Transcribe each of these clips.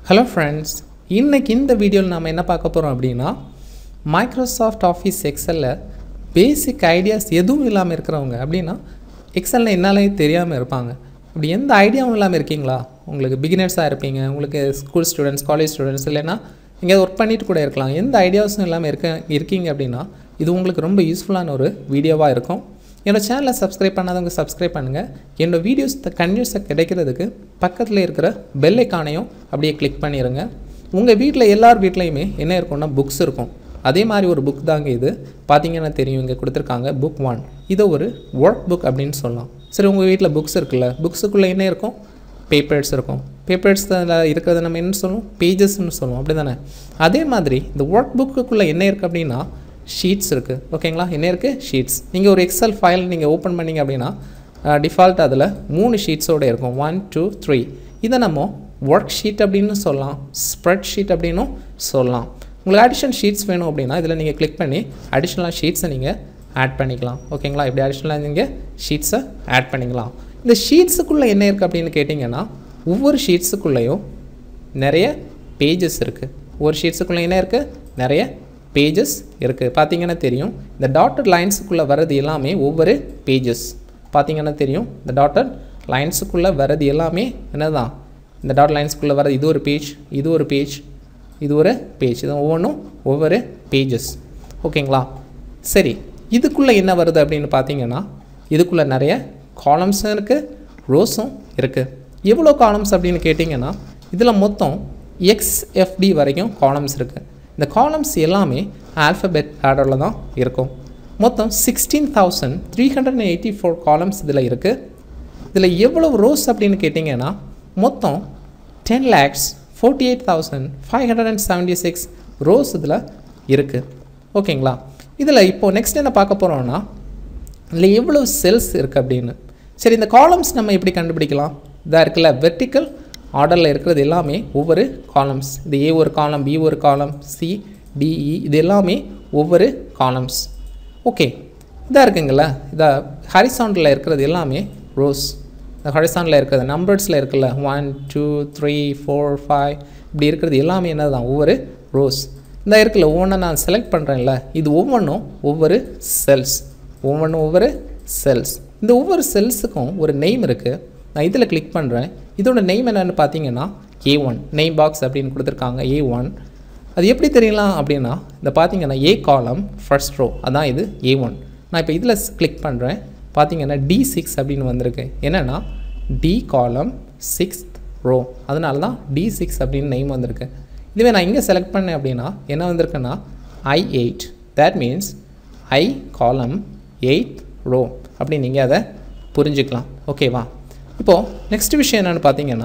hello friends இன்னைக்கு இந்த வீடியோவில் நாம் என்ன பார்க்க போகிறோம் அப்படின்னா மைக்ரோசாஃப்ட் ஆஃபீஸ் எக்ஸலில் பேசிக் ஐடியாஸ் எதுவும் இல்லாமல் இருக்கிறவங்க அப்படின்னா எக்ஸலில் என்னாலே தெரியாமல் இருப்பாங்க அப்படி எந்த ஐடியாவும் இல்லாமல் இருக்கீங்களா உங்களுக்கு பிகினர்ஸாக இருப்பீங்க உங்களுக்கு ஸ்கூல் ஸ்டூடெண்ட்ஸ் காலேஜ் ஸ்டூடெண்ட்ஸ் இல்லைன்னா நீங்கள் ஒர்க் பண்ணிட்டு கூட இருக்கலாம் எந்த ஐடியாஸும் இல்லாமல் இருக்க இருக்கீங்க அப்படின்னா இது உங்களுக்கு ரொம்ப யூஸ்ஃபுல்லான ஒரு வீடியோவாக இருக்கும் என்னோடய சேனலை சப்ஸ்கிரைப் பண்ணாதவங்க சப்ஸ்கிரைப் பண்ணுங்கள் என்னோடய வீடியோஸ் கன்யூஸாக கிடைக்கிறதுக்கு பக்கத்தில் இருக்கிற பெல் ஐக்கானையும் அப்படியே கிளிக் பண்ணிடுங்க உங்கள் வீட்டில் எல்லார் வீட்லேயுமே என்ன இருக்கும்னா புக்ஸ் இருக்கும் அதே மாதிரி ஒரு புக் தாங்க இது பார்த்தீங்கன்னா தெரியும் இங்கே கொடுத்துருக்காங்க புக் ஒன் இதை ஒரு ஒர்க் புக் அப்படின்னு சொல்லலாம் சரி உங்கள் வீட்டில் புக்ஸ் இருக்குல்ல புக்ஸுக்குள்ளே என்ன இருக்கும் பேப்பர்ஸ் இருக்கும் பேப்பர்ஸில் இருக்கிறத நம்ம என்ன சொல்லுவோம் பேஜஸ்ன்னு சொல்லுவோம் அப்படி தானே அதே மாதிரி இந்த ஒர்க் புக்குக்குள்ளே என்ன இருக்குது அப்படின்னா ஷீட்ஸ் இருக்குது ஓகேங்களா என்ன இருக்குது ஷீட்ஸ் நீங்கள் ஒரு எக்ஸல் ஃபைல் நீங்கள் ஓப்பன் பண்ணீங்க அப்படின்னா டிஃபால்ட் அதில் மூணு ஷீட்ஸோடு இருக்கும் ஒன் டூ த்ரீ இதை நம்ம ஒர்க் ஷீட் அப்படின்னு சொல்லலாம் ஸ்ப்ரெட் ஷீட் அப்படின்னும் சொல்லலாம் உங்களுக்கு அடிஷனல் ஷீட்ஸ் வேணும் அப்படின்னா இதில் நீங்கள் கிளிக் பண்ணி அடிஷ்னலாக ஷீட்ஸை நீங்கள் ஆட் பண்ணிக்கலாம் ஓகேங்களா இப்படி அடிஷ்னலாக நீங்கள் ஷீட்ஸை ஆட் பண்ணிக்கலாம் இந்த ஷீட்ஸுக்குள்ளே என்ன இருக்குது அப்படின்னு கேட்டிங்கன்னா ஒவ்வொரு ஷீட்ஸுக்குள்ளேயும் நிறைய பேஜஸ் இருக்குது ஒவ்வொரு ஷீட்ஸுக்குள்ளே என்ன இருக்குது நிறைய பேஜஸ் இருக்குது பார்த்தீங்கன்னா தெரியும் இந்த டாட்டட் லைன்ஸுக்குள்ளே வர்றது எல்லாமே ஒவ்வொரு பேஜஸ் பார்த்தீங்கன்னா தெரியும் இந்த டாட்டட் லைன்ஸுக்குள்ளே வர்றது எல்லாமே என்னதான் இந்த டாட் லைன்ஸுக்குள்ளே வர்றது இது ஒரு பேஜ் இது ஒரு பேஜ் இது ஒரு பேஜ் இது ஒவ்வொன்றும் ஒவ்வொரு பேஜஸ் ஓகேங்களா சரி இதுக்குள்ளே என்ன வருது அப்படின்னு பார்த்தீங்கன்னா இதுக்குள்ளே நிறைய காலம்ஸும் இருக்குது ரோஸும் இருக்குது எவ்வளோ காலம்ஸ் அப்படின்னு கேட்டிங்கன்னா இதில் மொத்தம் எக்ஸ்எஃப்டி வரைக்கும் காலம்ஸ் இருக்குது இந்த காலம்ஸ் எல்லாமே ஆல்ஃபபெட் ஆர்டரில் தான் இருக்கும் மொத்தம் sixteen thousand three hundred and eighty four columns இதில் இருக்குது இதில் எவ்வளவு ரோஸ் அப்படின்னு கேட்டிங்கன்னா மொத்தம் ten lakhs forty eight thousand five hundred and seventy six rows இதில் இருக்குது ஓகேங்களா இதில் இப்போது நெக்ஸ்ட் என்ன பார்க்க போகிறோம்னா இதில் எவ்வளோ செல்ஸ் இருக்குது அப்படின்னு சரி இந்த காலம்ஸ் நம்ம எப்படி கண்டுபிடிக்கலாம் இதாக இருக்குல்ல வெர்டிக்கல் ஆர்டரில் இருக்கிறது எல்லாமே ஒவ்வொரு காலம்ஸ் இது ஏ ஒரு காலம் பி ஒரு காலம் சி டிஇ இது எல்லாமே ஒவ்வொரு காலம்ஸ் ஓகே இதாக இருக்குங்களா இதாக ஹரிசாண்டில் இருக்கிறது எல்லாமே ரோஸ் இந்த ஹரிசாண்டில் இருக்கிறது நம்பர்ஸில் இருக்குல்ல one two three four five இப்படி இருக்கிறது எல்லாமே என்ன தான் ஒவ்வொரு ரோஸ் இந்த இருக்குல்ல ஒவ்வொன்றை நான் செலக்ட் பண்ணுறேன்ல இது ஒவ்வொன்றும் ஒவ்வொரு செல்ஸ் ஒவ்வொன்றும் ஒவ்வொரு செல்ஸ் இந்த ஒவ்வொரு செல்ஸுக்கும் ஒரு நெய்ம் இருக்குது நான் இதில் கிளிக் பண்ணுறேன் இதோட நெய்ம் என்னென்னு பார்த்தீங்கன்னா ஏ ஒன் நெய்ம் பாக்ஸ் அப்படின்னு கொடுத்துருக்காங்க ஏ ஒன் அது எப்படி தெரியலாம் அப்படின்னா இந்த பார்த்தீங்கன்னா ஏ காலம் ஃபர்ஸ்ட் ரோ அதான் இது ஏ ஒன் நான் இப்போ இதில் கிளிக் பண்ணுறேன் பார்த்தீங்கன்னா டி சிக்ஸ் அப்படின்னு வந்திருக்கு என்னென்னா டி காலம் சிக்ஸ்த் ரோ அதனால தான் டி சிக்ஸ் அப்படின்னு நெய்ம் வந்திருக்கு இதுவே நான் இங்கே செலக்ட் பண்ணேன் அப்படின்னா என்ன வந்திருக்குன்னா I eight that means I column eight row அப்படி நீங்கள் அதை புரிஞ்சுக்கலாம் ஓகேவா இப்போது நெக்ஸ்ட் விஷயம் என்னென்னு பார்த்தீங்கன்னா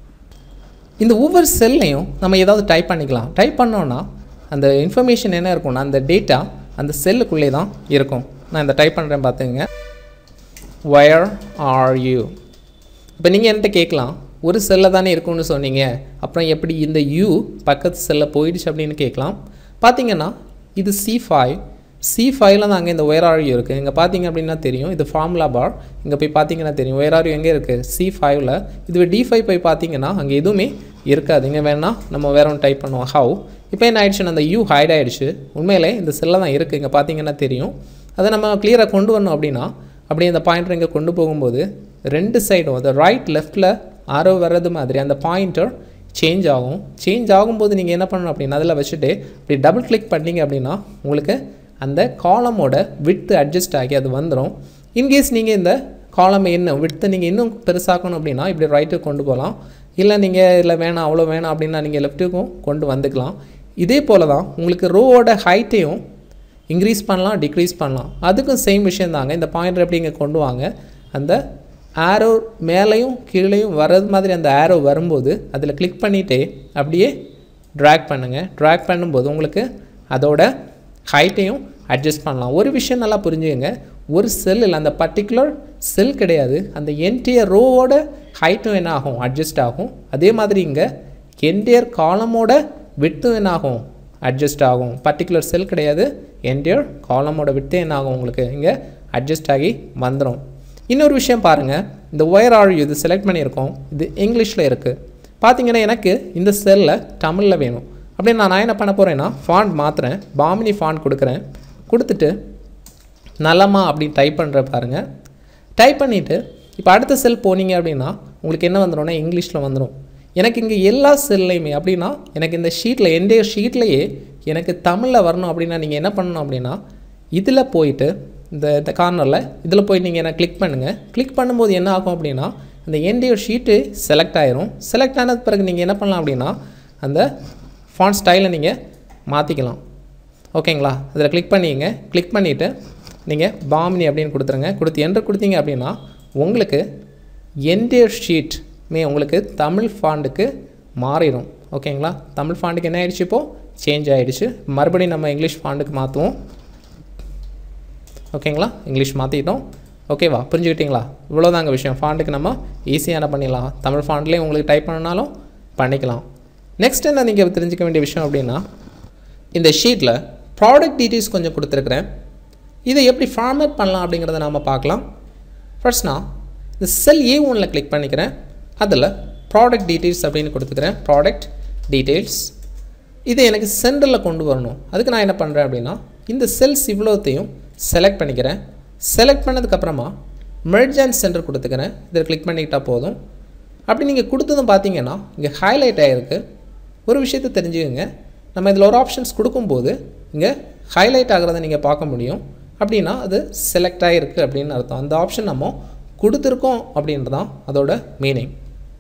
இந்த ஒவ்வொரு செல்லையும் நம்ம ஏதாவது டைப் பண்ணிக்கலாம் டைப் பண்ணோன்னா அந்த இன்ஃபர்மேஷன் என்ன இருக்கும்னா அந்த டேட்டா அந்த செல்லுக்குள்ளே தான் இருக்கும் நான் இந்த டைப் பண்ணுறேன் பார்த்துங்க வயர் ஆர் யூ இப்போ நீங்கள் என்கிட்ட கேட்கலாம் ஒரு செல்லில் தானே இருக்கும்னு சொன்னீங்க அப்புறம் எப்படி இந்த யூ பக்கத்து செல்லில் போயிடுச்சு அப்படின்னு கேட்கலாம் பார்த்தீங்கன்னா இது சி ஃபைவ் சி ஃபைவ்ல தான் அங்கே இந்த ஒயராரியூ இருக்குது இங்கே பார்த்தீங்க அப்படின்னா தெரியும் இது ஃபார்முலா பார் இங்கே போய் பார்த்தீங்கன்னா தெரியும் ஒயராரியூ எங்கே இருக்குது சி ஃபைவ்ல இதுவே டி ஃபைவ் போய் பார்த்தீங்கன்னா அங்கே எதுவுமே இருக்காது இங்கே வேணால் நம்ம வேற ஒன்று டைப் பண்ணுவோம் ஹவு இப்போ என்ன ஆயிடுச்சுன்னா அந்த யூ ஹைட் ஆகிடுச்சு உண்மையிலே இந்த செல்லில் தான் இருக்குது இங்கே பார்த்தீங்கன்னா தெரியும் அதை நம்ம கிளியராக கொண்டு வரணும் அப்படின்னா அப்படியே அந்த பாயிண்டர் இங்கே கொண்டு போகும்போது ரெண்டு சைடும் அந்த ரைட் லெஃப்ட்டில் ஆரோ வர்றது மாதிரி அந்த பாயிண்டர் சேஞ்ச் ஆகும் சேஞ்ச் ஆகும்போது நீங்கள் என்ன பண்ணணும் அப்படின்னா அதில் வச்சுட்டு இப்படி டபுள் கிளிக் பண்ணிங்க அப்படின்னா உங்களுக்கு அந்த காலமோட விட்டு அட்ஜஸ்ட் ஆகி அது வந்துடும் இன்கேஸ் நீங்கள் இந்த காலம் என்ன விட்டு நீங்கள் இன்னும் பெருசாக்கணும் அப்படின்னா இப்படி ரைட்டுக்கு கொண்டு போகலாம் இல்லை நீங்கள் இல்லை வேணாம் அவ்வளோ வேணாம் அப்படின்னா நீங்கள் லெஃப்ட்டுக்கும் கொண்டு வந்துக்கலாம் இதே போல் தான் உங்களுக்கு ரோவோட ஹைட்டையும் இன்க்ரீஸ் பண்ணலாம் டிக்ரீஸ் பண்ணலாம் அதுக்கும் சேம் விஷயம் தாங்க இந்த பாயிண்டர் எப்படி இங்கே கொண்டு வாங்க அந்த ஆரோ மேலேயும் கீழேயும் வர்றது மாதிரி அந்த ஆரோ வரும்போது அதில் கிளிக் பண்ணிவிட்டு அப்படியே ட்ராக் பண்ணுங்கள் ட்ராக் பண்ணும்போது உங்களுக்கு அதோட ஹைட்டையும் அட்ஜஸ்ட் பண்ணலாம் ஒரு விஷயம் நல்லா புரிஞ்சுக்கங்க ஒரு செல்லில் அந்த பர்டிகுலர் செல் கிடையாது அந்த என்டியர் ரோவோட ஹைட்டும் என்ன ஆகும் அட்ஜஸ்ட் ஆகும் அதே மாதிரி இங்கே என்டியர் காலமோட விட்டும் என்ன ஆகும் அட்ஜஸ்ட் ஆகும் பர்டிகுலர் செல் கிடையாது என்டியர் காலமோட விட்டு என்ன ஆகும் உங்களுக்கு இங்கே அட்ஜஸ்ட் ஆகி வந்துடும் இன்னொரு விஷயம் பாருங்கள் இந்த ஒயர் ஆர் இது செலக்ட் பண்ணியிருக்கோம் இது இங்கிலீஷில் இருக்குது பார்த்தீங்கன்னா எனக்கு இந்த செல்லில் தமிழில் வேணும் அப்படின்னு நான் என்ன பண்ண போகிறேன்னா ஃபாண்ட் மாற்றுறேன் பாமினி ஃபாண்ட் கொடுக்குறேன் கொடுத்துட்டு நலமா அப்படின்னு டைப் பண்ணுற பாருங்கள் டைப் பண்ணிவிட்டு இப்போ அடுத்த செல் போனீங்க அப்படின்னா உங்களுக்கு என்ன வந்துடும்னா இங்கிலீஷில் வந்துடும் எனக்கு இங்கே எல்லா செல்லையுமே அப்படின்னா எனக்கு இந்த ஷீட்டில் எந்த ஷீட்லேயே எனக்கு தமிழில் வரணும் அப்படின்னா நீங்கள் என்ன பண்ணணும் அப்படின்னா இதில் போயிட்டு இந்த இந்த கார்னரில் இதில் போய் நீங்கள் என்ன கிளிக் பண்ணுங்கள் கிளிக் பண்ணும்போது என்ன ஆகும் அப்படின்னா அந்த என்டைய ஷீட்டு செலக்ட் ஆயிரும் செலக்ட் ஆனது பிறகு நீங்கள் என்ன பண்ணலாம் அப்படின்னா அந்த ஃபாண்ட் ஸ்டைலை நீங்கள் மாற்றிக்கலாம் ஓகேங்களா அதில் கிளிக் பண்ணிங்க கிளிக் பண்ணிவிட்டு நீங்கள் பாமினி அப்படின்னு கொடுத்துருங்க கொடுத்து என்ட்ரு கொடுத்தீங்க அப்படின்னா உங்களுக்கு என்டைய ஷீட் மே உங்களுக்கு தமிழ் ஃபாண்டுக்கு மாறிடும் ஓகேங்களா தமிழ் ஃபாண்டுக்கு என்ன ஆயிடுச்சு இப்போது சேஞ்ச் ஆகிடுச்சு மறுபடியும் நம்ம இங்கிலீஷ் ஃபாண்டுக்கு மாற்றுவோம் ஓகேங்களா இங்கிலீஷ் மாற்றிட்டோம் ஓகேவா புரிஞ்சுக்கிட்டீங்களா இவ்வளோதாங்க விஷயம் ஃபாண்டுக்கு நம்ம ஈஸியான பண்ணிடலாம் தமிழ் ஃபாண்ட்லேயே உங்களுக்கு டைப் பண்ணனாலும் பண்ணிக்கலாம் நெக்ஸ்ட் என்ன நீங்கள் தெரிஞ்சுக்க வேண்டிய விஷயம் அப்படின்னா இந்த ஷீட்டில் ப்ராடக்ட் டீட்டெயில்ஸ் கொஞ்சம் கொடுத்துருக்குறேன் இதை எப்படி ஃபார்மேட் பண்ணலாம் அப்படிங்கிறத நாம் பார்க்கலாம் ஃபர்ஸ்ட் நான் இந்த செல் ஏ ஒனில் கிளிக் பண்ணிக்கிறேன் அதில் ப்ராடக்ட் டீட்டெயில்ஸ் அப்படின்னு கொடுத்துக்கிறேன் ப்ராடக்ட் டீட்டெயில்ஸ் இதை எனக்கு சென்டரில் கொண்டு வரணும் அதுக்கு நான் என்ன பண்ணுறேன் அப்படின்னா இந்த செல்ஸ் இவ்வளோத்தையும் செலக்ட் பண்ணிக்கிறேன் செலக்ட் பண்ணதுக்கப்புறமா மெர்ஜ் அண்ட் சென்டர் கொடுத்துக்கிறேன் இதில் கிளிக் பண்ணிக்கிட்டால் போதும் அப்படி நீங்கள் கொடுத்ததும் பார்த்தீங்கன்னா இங்கே ஹைலைட் ஆகிருக்கு ஒரு விஷயத்தை தெரிஞ்சுக்கோங்க நம்ம இதில் ஒரு ஆப்ஷன்ஸ் கொடுக்கும்போது இங்கே ஹைலைட் ஆகிறத நீங்கள் பார்க்க முடியும் அப்படின்னா அது செலக்ட் ஆகிருக்கு அப்படின்னு அர்த்தம் அந்த ஆப்ஷன் நம்ம கொடுத்துருக்கோம் அப்படின்றது தான் அதோட மீனிங்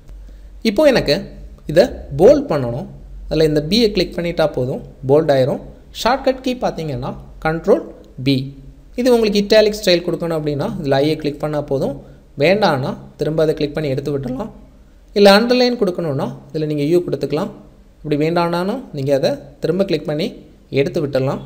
இப்போது எனக்கு இதை போல்ட் பண்ணணும் அதில் இந்த பியை கிளிக் பண்ணிட்டா போதும் போல்ட் ஆயிரும் ஷார்ட்கட் கீ பார்த்தீங்கன்னா கண்ட்ரோல் பி இது உங்களுக்கு இட்டாலிக் ஸ்டைல் கொடுக்கணும் அப்படின்னா இதில் ஐயை கிளிக் பண்ணால் போதும் வேண்டான்னா திரும்ப அதை கிளிக் பண்ணி எடுத்து விட்டுடலாம் இல்லை அண்டர்லைன் கொடுக்கணுன்னா இதில் நீங்கள் யூ கொடுத்துக்கலாம் இப்படி வேண்டானாலும் நீங்கள் அதை திரும்ப கிளிக் பண்ணி எடுத்து விட்டுடலாம்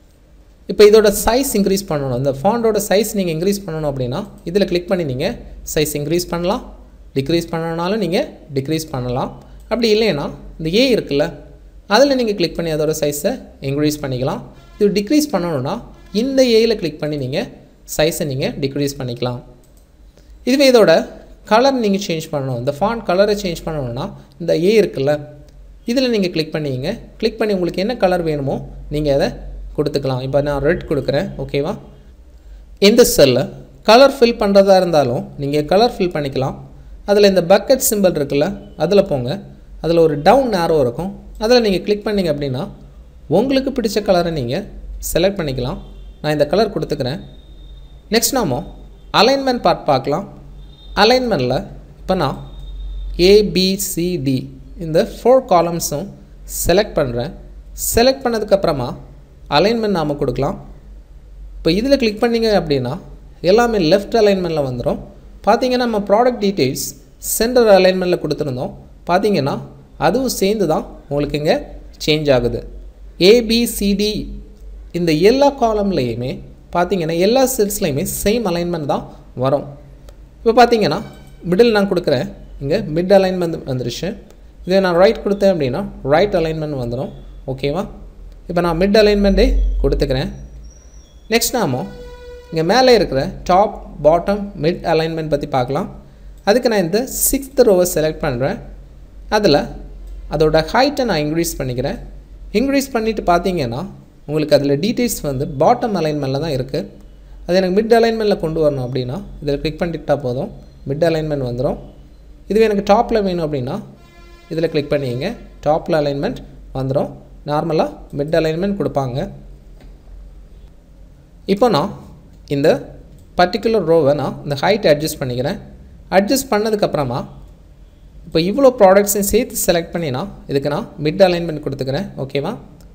இப்போ இதோட சைஸ் இன்க்ரீஸ் பண்ணணும் இந்த ஃபாண்டோட சைஸ் நீங்கள் இன்க்ரீஸ் பண்ணணும் அப்படின்னா இதில் கிளிக் பண்ணி நீங்கள் சைஸ் இன்க்ரீஸ் பண்ணலாம் டிக்ரீஸ் பண்ணனாலும் நீங்கள் டிக்ரீஸ் பண்ணலாம் அப்படி இல்லைன்னா இந்த ஏ இருக்குல்ல அதில் நீங்கள் கிளிக் பண்ணி அதோட சைஸை இன்க்ரீஸ் பண்ணிக்கலாம் இது டிக்ரீஸ் பண்ணணும்னா இந்த ஏயில் கிளிக் பண்ணி நீங்கள் சைஸை நீங்கள் டிக்ரீஸ் பண்ணிக்கலாம் இதுவே இதோட கலர் நீங்கள் சேஞ்ச் பண்ணணும் இந்த ஃபாண்ட் கலரை சேஞ்ச் பண்ணணும்னா இந்த ஏ இருக்குல்ல இதில் நீங்கள் கிளிக் பண்ணிங்க கிளிக் பண்ணி உங்களுக்கு என்ன கலர் வேணுமோ நீங்கள் அதை கொடுத்துக்கலாம் இப்போ நான் ரெட் கொடுக்குறேன் ஓகேவா இந்த செல்லை கலர் ஃபில் பண்ணுறதா இருந்தாலும் நீங்கள் கலர் ஃபில் பண்ணிக்கலாம் அதில் இந்த பக்கெட் சிம்பிள் இருக்குல்ல அதில் போங்க அதில் ஒரு டவுன் நேரோ இருக்கும் அதில் நீங்கள் கிளிக் பண்ணிங்க அப்படின்னா உங்களுக்கு பிடிச்ச கலரை நீங்கள் செலக்ட் பண்ணிக்கலாம் நான் இந்த கலர் கொடுத்துக்கிறேன் நெக்ஸ்ட் நாம அலைன்மெண்ட் பார்ட் பார்க்கலாம் அலைன்மெண்ட்டில் இப்போ நான் ஏபிசிடி இந்த ஃபோர் காலம்ஸும் செலக்ட் பண்ணுறேன் செலக்ட் பண்ணதுக்கப்புறமா அலைன்மெண்ட் நாம் கொடுக்கலாம் இப்போ இதில் கிளிக் பண்ணிங்க அப்படின்னா எல்லாமே லெஃப்ட் அலைன்மெண்ட்டில் வந்துடும் பார்த்தீங்கன்னா நம்ம ப்ராடக்ட் டீட்டெயில்ஸ் சென்டர் அலைன்மெண்ட்டில் கொடுத்துருந்தோம் பார்த்தீங்கன்னா அதுவும் சேர்ந்து தான் உங்களுக்கு இங்கே சேஞ்ச் ஆகுது ஏபிசிடி இந்த எல்லா காலம்லேயுமே பார்த்தீங்கன்னா எல்லா செல்ஸ்லையுமே சேம் அலைன்மெண்ட் தான் வரும் இப்போ பார்த்தீங்கன்னா மிடில் நான் கொடுக்குறேன் இங்கே மிட் அலைன்மெண்ட் வந்துருச்சு இதே நான் ரைட் கொடுத்தேன் அப்படின்னா ரைட் அலைன்மெண்ட் வந்துடும் ஓகேவா இப்போ நான் மிட் அலைன்மெண்ட்டே கொடுத்துக்கிறேன் நெக்ஸ்ட் நாமோ இங்கே மேலே இருக்கிற டாப் பாட்டம் மிட் அலைன்மெண்ட் பற்றி பார்க்கலாம் அதுக்கு நான் இந்த சிக்ஸ்த் ரோவை செலக்ட் பண்ணுறேன் அதில் அதோட ஹைட்டை நான் இன்க்ரீஸ் பண்ணிக்கிறேன் இன்க்ரீஸ் பண்ணிவிட்டு பார்த்தீங்கன்னா உங்களுக்கு அதில் டீட்டெயில்ஸ் வந்து பாட்டம் அலைன்மெண்ட்டில் தான் இருக்குது அது எனக்கு மிட் அலைன்மெண்ட்டில் கொண்டு வரணும் அப்படின்னா இதில் கிளிக் பண்ணிட்டா போதும் மிட் அலைன்மெண்ட் வந்துடும் இதுவே எனக்கு டாப்பில் வேணும் அப்படின்னா இதில் கிளிக் பண்ணிங்க டாப்பில் அலைன்மெண்ட் வந்துடும் நார்மலாக மிட் அலைன்மெண்ட் கொடுப்பாங்க இப்போ நான் இந்த பர்டிகுலர் ரோவை நான் இந்த ஹைட் அட்ஜஸ்ட் பண்ணிக்கிறேன் அட்ஜஸ்ட் பண்ணதுக்கப்புறமா இப்போ இவ்வளோ ப்ராடக்ட்ஸையும் சேர்த்து செலக்ட் பண்ணி நான் இதுக்கு நான் மிட் அலைன்மெண்ட் கொடுத்துக்கிறேன் ஓகேவா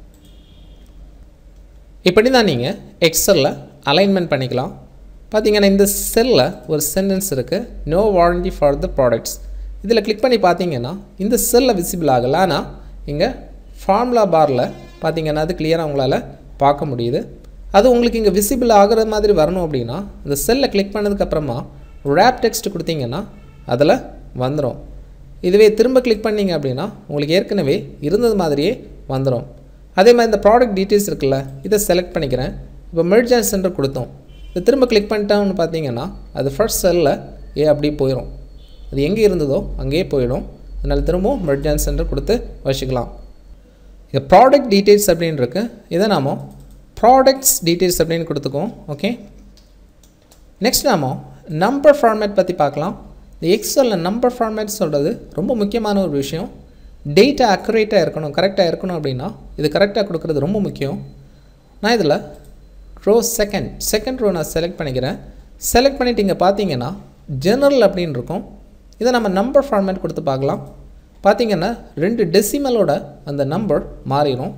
இப்படி தான் நீங்கள் எக்ஸலில் அலைன்மெண்ட் பண்ணிக்கலாம் பார்த்தீங்கன்னா இந்த செல்லில் ஒரு சென்டென்ஸ் இருக்குது no warranty for the products இதில் கிளிக் பண்ணி பார்த்தீங்கன்னா இந்த செல்லில் விசிபிள் ஆகலை ஆனால் இங்கே ஃபார்முலா பாரில் பார்த்தீங்கன்னா அது கிளியராக உங்களால் பார்க்க முடியுது அது உங்களுக்கு இங்கே விசிபிள் ஆகிற மாதிரி வரணும் அப்படின்னா இந்த செல்லை கிளிக் பண்ணதுக்கப்புறமா ரேப் டெக்ஸ்ட் கொடுத்தீங்கன்னா அதில் வந்துடும் இதுவே திரும்ப கிளிக் பண்ணிங்க அப்படின்னா உங்களுக்கு ஏற்கனவே இருந்தது மாதிரியே வந்துடும் அதே மாதிரி இந்த ப்ராடக்ட் டீட்டெயில்ஸ் இருக்குல்ல இதை செலக்ட் பண்ணிக்கிறேன் இப்போ மெர்ஜ் அண்ட் சென்டர் கொடுத்தோம் இது திரும்ப கிளிக் பண்ணிட்டோம்னு பார்த்தீங்கன்னா அது ஃபர்ஸ்ட் செல்லில் ஏ அப்படியே போயிடும் அது எங்கே இருந்ததோ அங்கேயே போயிடும் அதனால் திரும்பவும் மெர்ஜ் அண்ட் சென்டர் கொடுத்து வச்சுக்கலாம் இது ப்ராடக்ட் டீட்டெயில்ஸ் அப்படின்னு இருக்கு இதை நாம ப்ராடக்ட்ஸ் டீட்டெயில்ஸ் அப்படின்னு கொடுத்துக்குவோம் ஓகே நெக்ஸ்ட் நாம நம்பர் ஃபார்மேட் பற்றி பார்க்கலாம் இந்த எக்ஸலில் நம்பர் ஃபார்மேட் சொல்கிறது ரொம்ப முக்கியமான ஒரு விஷயம் டேட்டா அக்குரேட்டாக இருக்கணும் கரெக்டாக இருக்கணும் அப்படின்னா இது கரெக்டாக கொடுக்குறது ரொம்ப முக்கியம் நான் இதில் ரோ செகண்ட் செகண்ட் ரோ நான் செலக்ட் பண்ணிக்கிறேன் செலக்ட் பண்ணிவிட்டு இங்கே பார்த்தீங்கன்னா ஜெனரல் அப்படின்னு இருக்கும் இதை நம்ம நம்பர் ஃபார்மேட் கொடுத்து பார்க்கலாம் பார்த்தீங்கன்னா ரெண்டு டெசிமலோட அந்த நம்பர் மாறிடும்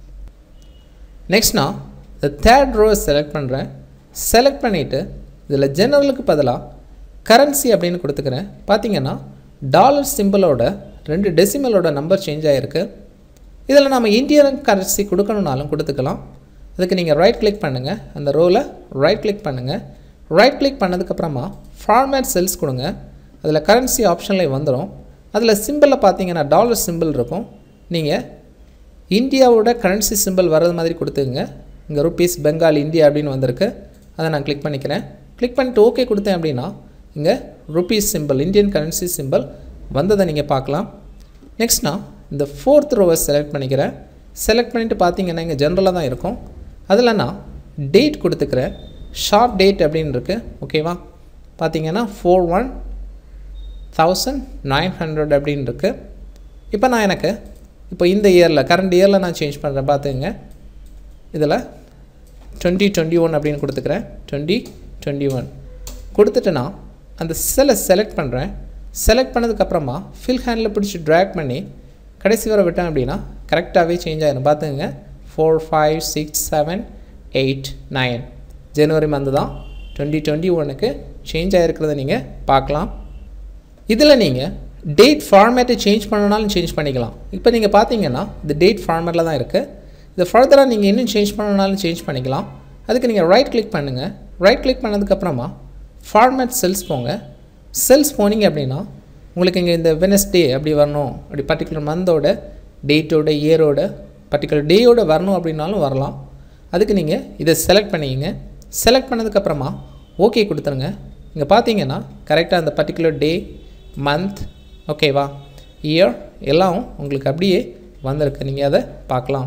நெக்ஸ்ட் நான் இந்த தேர்ட் ரோவை செலக்ட் பண்ணுறேன் செலக்ட் பண்ணிவிட்டு இதில் ஜெனரலுக்கு பதிலாக கரன்சி அப்படின்னு கொடுத்துக்கிறேன் பார்த்தீங்கன்னா டாலர் சிம்பிளோட ரெண்டு டெசிமலோட நம்பர் சேஞ்ச் ஆகிருக்கு இதில் நம்ம இந்தியன் கரன்சி கொடுக்கணுன்னாலும் கொடுத்துக்கலாம் அதுக்கு நீங்கள் ரைட் கிளிக் பண்ணுங்கள் அந்த ரோவில் ரைட் கிளிக் பண்ணுங்கள் ரைட் கிளிக் பண்ணதுக்கப்புறமா ஃபார்மேட் செல்ஸ் கொடுங்க அதில் கரன்சி ஆப்ஷனில் வந்துடும் அதில் சிம்பிளில் பார்த்தீங்கன்னா டாலர் சிம்பிள் இருக்கும் நீங்கள் இந்தியாவோட கரன்சி சிம்பிள் வர்றது மாதிரி கொடுத்துங்க இங்கே ருபீஸ் பெங்கால் இந்தியா அப்படின்னு வந்திருக்கு அதை நான் கிளிக் பண்ணிக்கிறேன் கிளிக் பண்ணிட்டு ஓகே கொடுத்தேன் அப்படின்னா இங்கே rupees symbol Indian currency symbol வந்ததை நீங்கள் பார்க்கலாம் நெக்ஸ்ட் நான் இந்த ஃபோர்த் ரோவை செலக்ட் பண்ணிக்கிறேன் செலக்ட் பண்ணிவிட்டு பார்த்தீங்கன்னா இங்கே ஜென்ரலாக தான் இருக்கும் அதில் நான் டேட் கொடுத்துக்கிறேன் ஷார்ட் டேட் அப்படின்னு இருக்குது ஓகேவா பார்த்தீங்கன்னா four one thousand nine hundred அப்படின்னு இருக்குது இப்போ நான் எனக்கு இப்போ இந்த இயரில் கரண்ட் இயரில் நான் சேஞ்ச் பண்ணுறேன் பார்த்துங்க இதில் டுவெண்ட்டி டுவெண்ட்டி ஒன் அப்படின்னு கொடுத்துக்கிறேன் டுவெண்ட்டி டுவெண்ட்டி ஒன் கொடுத்துட்டு நான் அந்த செல்லை செலக்ட் பண்ணுறேன் செலக்ட் பண்ணதுக்கப்புறமா ஃபில் ஹேண்டில் பிடிச்சி ட்ராக் பண்ணி கடைசி வரை விட்டேன் அப்படின்னா கரெக்டாகவே சேஞ்ச் ஆகிடும் பார்த்துங்க four five six seven eight nine ஜனவரி மந்த் தான் டுவெண்ட்டி டுவெண்ட்டி ஒனுக்கு சேஞ்ச் ஆகிருக்கிறத நீங்கள் பார்க்கலாம் இதில் நீங்கள் டேட் ஃபார்மேட்டை சேஞ்ச் பண்ணனாலும் சேஞ்ச் பண்ணிக்கலாம் இப்போ நீங்கள் பார்த்தீங்கன்னா இந்த டேட் ஃபார்மேட்டில் தான் இருக்குது இதை ஃபர்தராக நீங்கள் இன்னும் சேஞ்ச் பண்ணனாலும் சேஞ்ச் பண்ணிக்கலாம் அதுக்கு நீங்கள் ரைட் கிளிக் பண்ணுங்கள் ரைட் கிளிக் பண்ணதுக்கப்புறமா ஃபார்மேட் செல்ஸ் போங்க செல்ஸ் போனீங்க அப்படின்னா உங்களுக்கு இங்கே இந்த வெனஸ்டே அப்படி வரணும் அப்படி பர்டிகுலர் மந்தோட டேட்டோட இயரோட பர்டிகுலர் டேயோட வரணும் அப்படின்னாலும் வரலாம் அதுக்கு நீங்கள் இதை செலக்ட் பண்ணிக்கங்க செலக்ட் பண்ணதுக்கப்புறமா ஓகே கொடுத்துருங்க இங்கே பார்த்தீங்கன்னா கரெக்டாக அந்த பர்டிகுலர் டே மந்த் ஓகேவா இயர் எல்லாம் உங்களுக்கு அப்படியே வந்திருக்கு நீங்கள் அதை பார்க்கலாம்